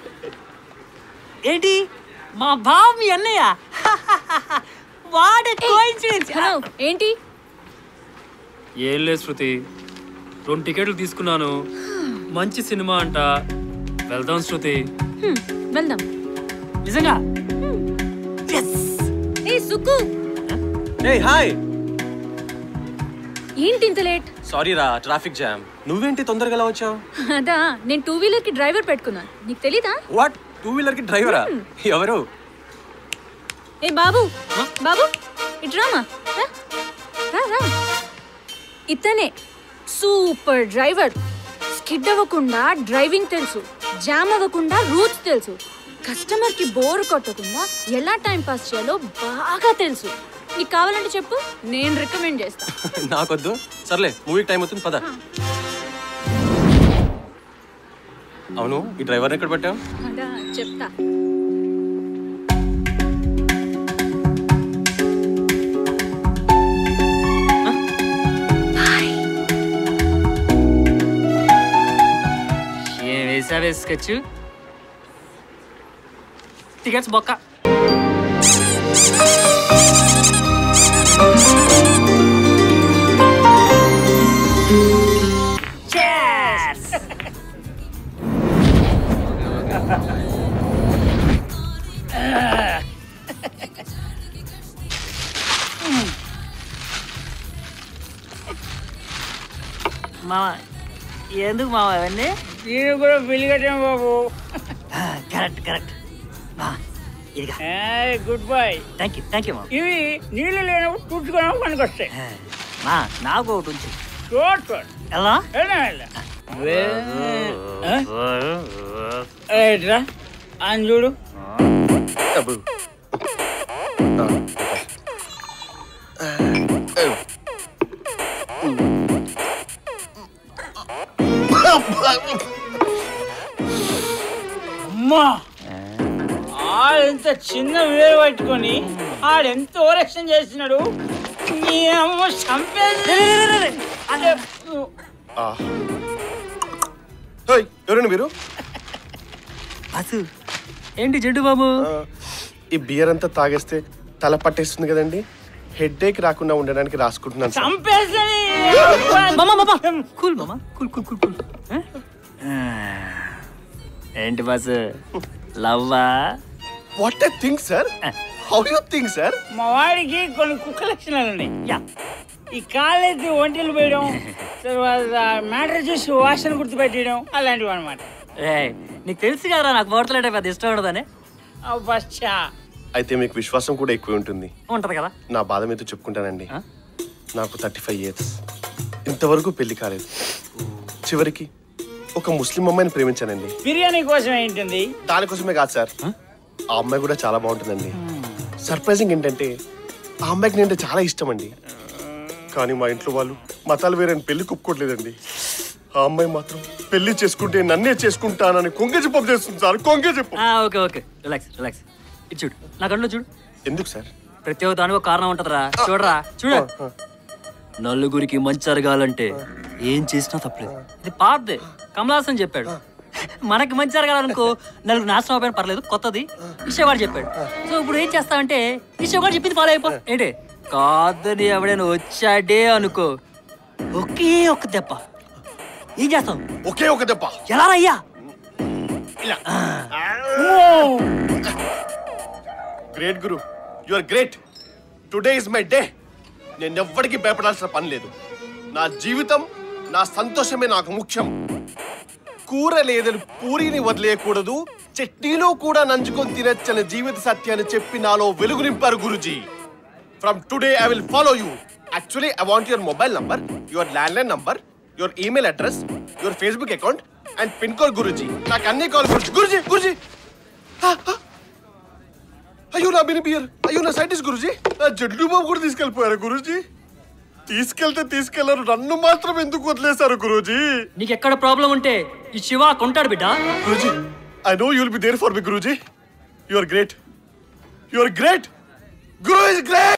ఏంటి మా బావ మీ అన్నయ్య వాట్ కోఇన్సిడెన్స్ హలో ఏంటి ఏం లేదు శృతి రెండు టికెట్లు తీసుకున్నాను మంచి సినిమా అంట వెళ్దాం శృతి హ్మ్, వెళ్దాం నిజంగా ఏ సుక్కు ఏయ్ హాయ్ ఏంటి ఇంత లేట్ సారీ రా ట్రాఫిక్ జామ్ నువ్వేంటి తొందరగా ఎలా వచ్చావు అదా నేను టూ వీలర్ కి డ్రైవర్ పెట్టుకున్నాను నీకు తెలీదా వాట్ టూ వీలర్ కి డ్రైవరా ఎవరు ఏ బాబు బాబు ఇట్రామా రా రా రా ఇతనే సూపర్ డ్రైవర్ స్కిడ్ అవ్వకుండా డ్రైవింగ్ తెలుసు జామ్ అవ్వకుండా రూట్స్ తెలుసు కస్టమర్ కి బోర్ కొట్టకుండా ఎలా టైం పాస్ చేయాలో బాగా తెలుసు నీకు కావాలంటే చెప్పు నేను రికమెండ్ చేస్తా నాకొద్దు సర్లే మూవీకి టైం అవుతుంది పద అవును ఈ డ్రైవర్ ఎక్కడ పెట్టావు అదా చెప్తా ఏం వేసావే స్కెచ్ టికెట్స్ బొక్క మామ ఎందుకు మామ అవన్నీ దీని కూడా బిల్లు కట్టాం బాబు correct correct good boy thank you thank you మా ఇవి నీళ్ళు లేనప్పుడు తుడుచుకోవడం పనికొస్తాయి మా నాకు ఒకటి ఉంచు చూడు చూడు ఎలా వెళ్ళా వెళ్ళా రైట్రా అని చూడు అమ్మా ఆడెంత చిన్న వేలు పట్టుకొని ఆడెంత ఓరక్షన్ చేస్తున్నాడు నీ అమ్మ చంపేది ఆ. హేయ్, ఎవరండి మీరు అసు ఏంటి జడ్డు బాబు ఈ బియర్ అంతా తాగేస్తే తల పట్టేస్తుంది కదండి హెడ్ ఏక్ రాకుండా ఉండడానికి రాసుకుంటున్నాను సార్. చంపేసని మామా మామా కూల్ మామా కూల్ కూల్ కూల్ కూల్ ఏంటి బాస్ లవ్వా what a thing sir how you think sir మా వాడికి కొన్ని కుక్క లక్షణాలు ఉన్నాయి ఈ కాళ్ళెత్తి ఒంటిలు పోయడం తర్వాత మ్యాటర్ చూసి వాసన గుర్తుపెట్టడం అలాంటివి అనమాట ఏ నీకు తెలుసు కదరా నాకు వార్తలంటే పెద్ద ఇష్టం ఉండదని బచ్చా అయితే మీకు విశ్వాసం కూడా ఎక్కువ ఉంటుంది ఉంటది కదా నా బాధ మీతో చెప్పుకుంటానండి నాకు థర్టీ ఫైవ్ ఇయర్స్ ఇంతవరకు పెళ్లి కాలేదు చివరికి ఒక ముస్లిం అమ్మాయిని ప్రేమించానండి బిర్యానీ కోసం ఏంటుంది దానికోసమే కాదు సార్ ఆ అమ్మాయి కూడా చాలా బాగుంటుందండి సర్ప్రైజింగ్ ఏంటంటే ఆ అమ్మాయికి నేను చాలా ఇష్టం అండి కానీ మా ఇంట్లో వాళ్ళు మతాలు వేరే పెళ్లి కుప్పుకోవట్లేదండి ఆ అమ్మాయి మాత్రం పెళ్లి చేసుకుంటే నన్నే చేసుకుంటానని కొంగ చెప్పం చేస్తుంది సార్ కొంగ చెప్పు ఓకే ఓకే రిలాక్స్ రిలాక్స్ ఇది చూడు నా కళ్ళు చూడు ఎందుకు సార్ ప్రతి ఒక్క దానికి ఒక కారణం ఉంటదిరా చూడరా చూడు నలుగురికి మంచి జరగాలంటే ఏం చేసినా తప్పలేదు ఇది పాతదే కమలాసన్ చెప్పాడు మనకి మంచి జరగాలనుకో నలుగురు నాశనం అయిపోయిన పర్లేదు కొత్తది ఈశ్వగాడు చెప్పాడు సో ఇప్పుడు ఏం చేస్తావంటే ఈశ్వగాడు చెప్పింది ఫాలో అయిపో ఏంటి కాదని ఎవడైనా వచ్చాడే అనుకో ఒకే ఒక్క దెబ్బ ఏం చేస్తావు ఒకే ఒక దెబ్బ ఎలా అయ్యా great guru you are great today is my day నేను ఎవ్వడికి భయపడాల్సిన పని లేదు నా జీవితం నా సంతోషమే నాకు ముఖ్యం కూర లేదని పూరిని వదిలేయకూడదు చట్నీలో కూడా నంచుకొని తినచ్చని జీవిత సత్యాన్ని చెప్పి నాలో వెలుగు నింపారు Guruji from today I will follow you actually I want your mobile number your landline number your email address your Facebook account and pin code Guruji నాకు అన్ని కాల్ గురుజీ గురుజీ గురుజీ అయ్యో నా బిని బియర్ అయ్యో నా సైంటిస్ట్ గురుజీ నా జడ్లు బాబు కూడా తీసుకెళ్ళిపోయారు గురుజీ తీసుకెళ్తే తీసుకెళ్లారు నన్ను మాత్రం ఎందుకు వదిలేశారు గురూజీ నీకు ఎక్కడ ప్రాబ్లం ఉంటే ఈ శివ కొంటాడు బిడ్డ Guruji I know you'll be there for me Guruji you are great you are great guru is great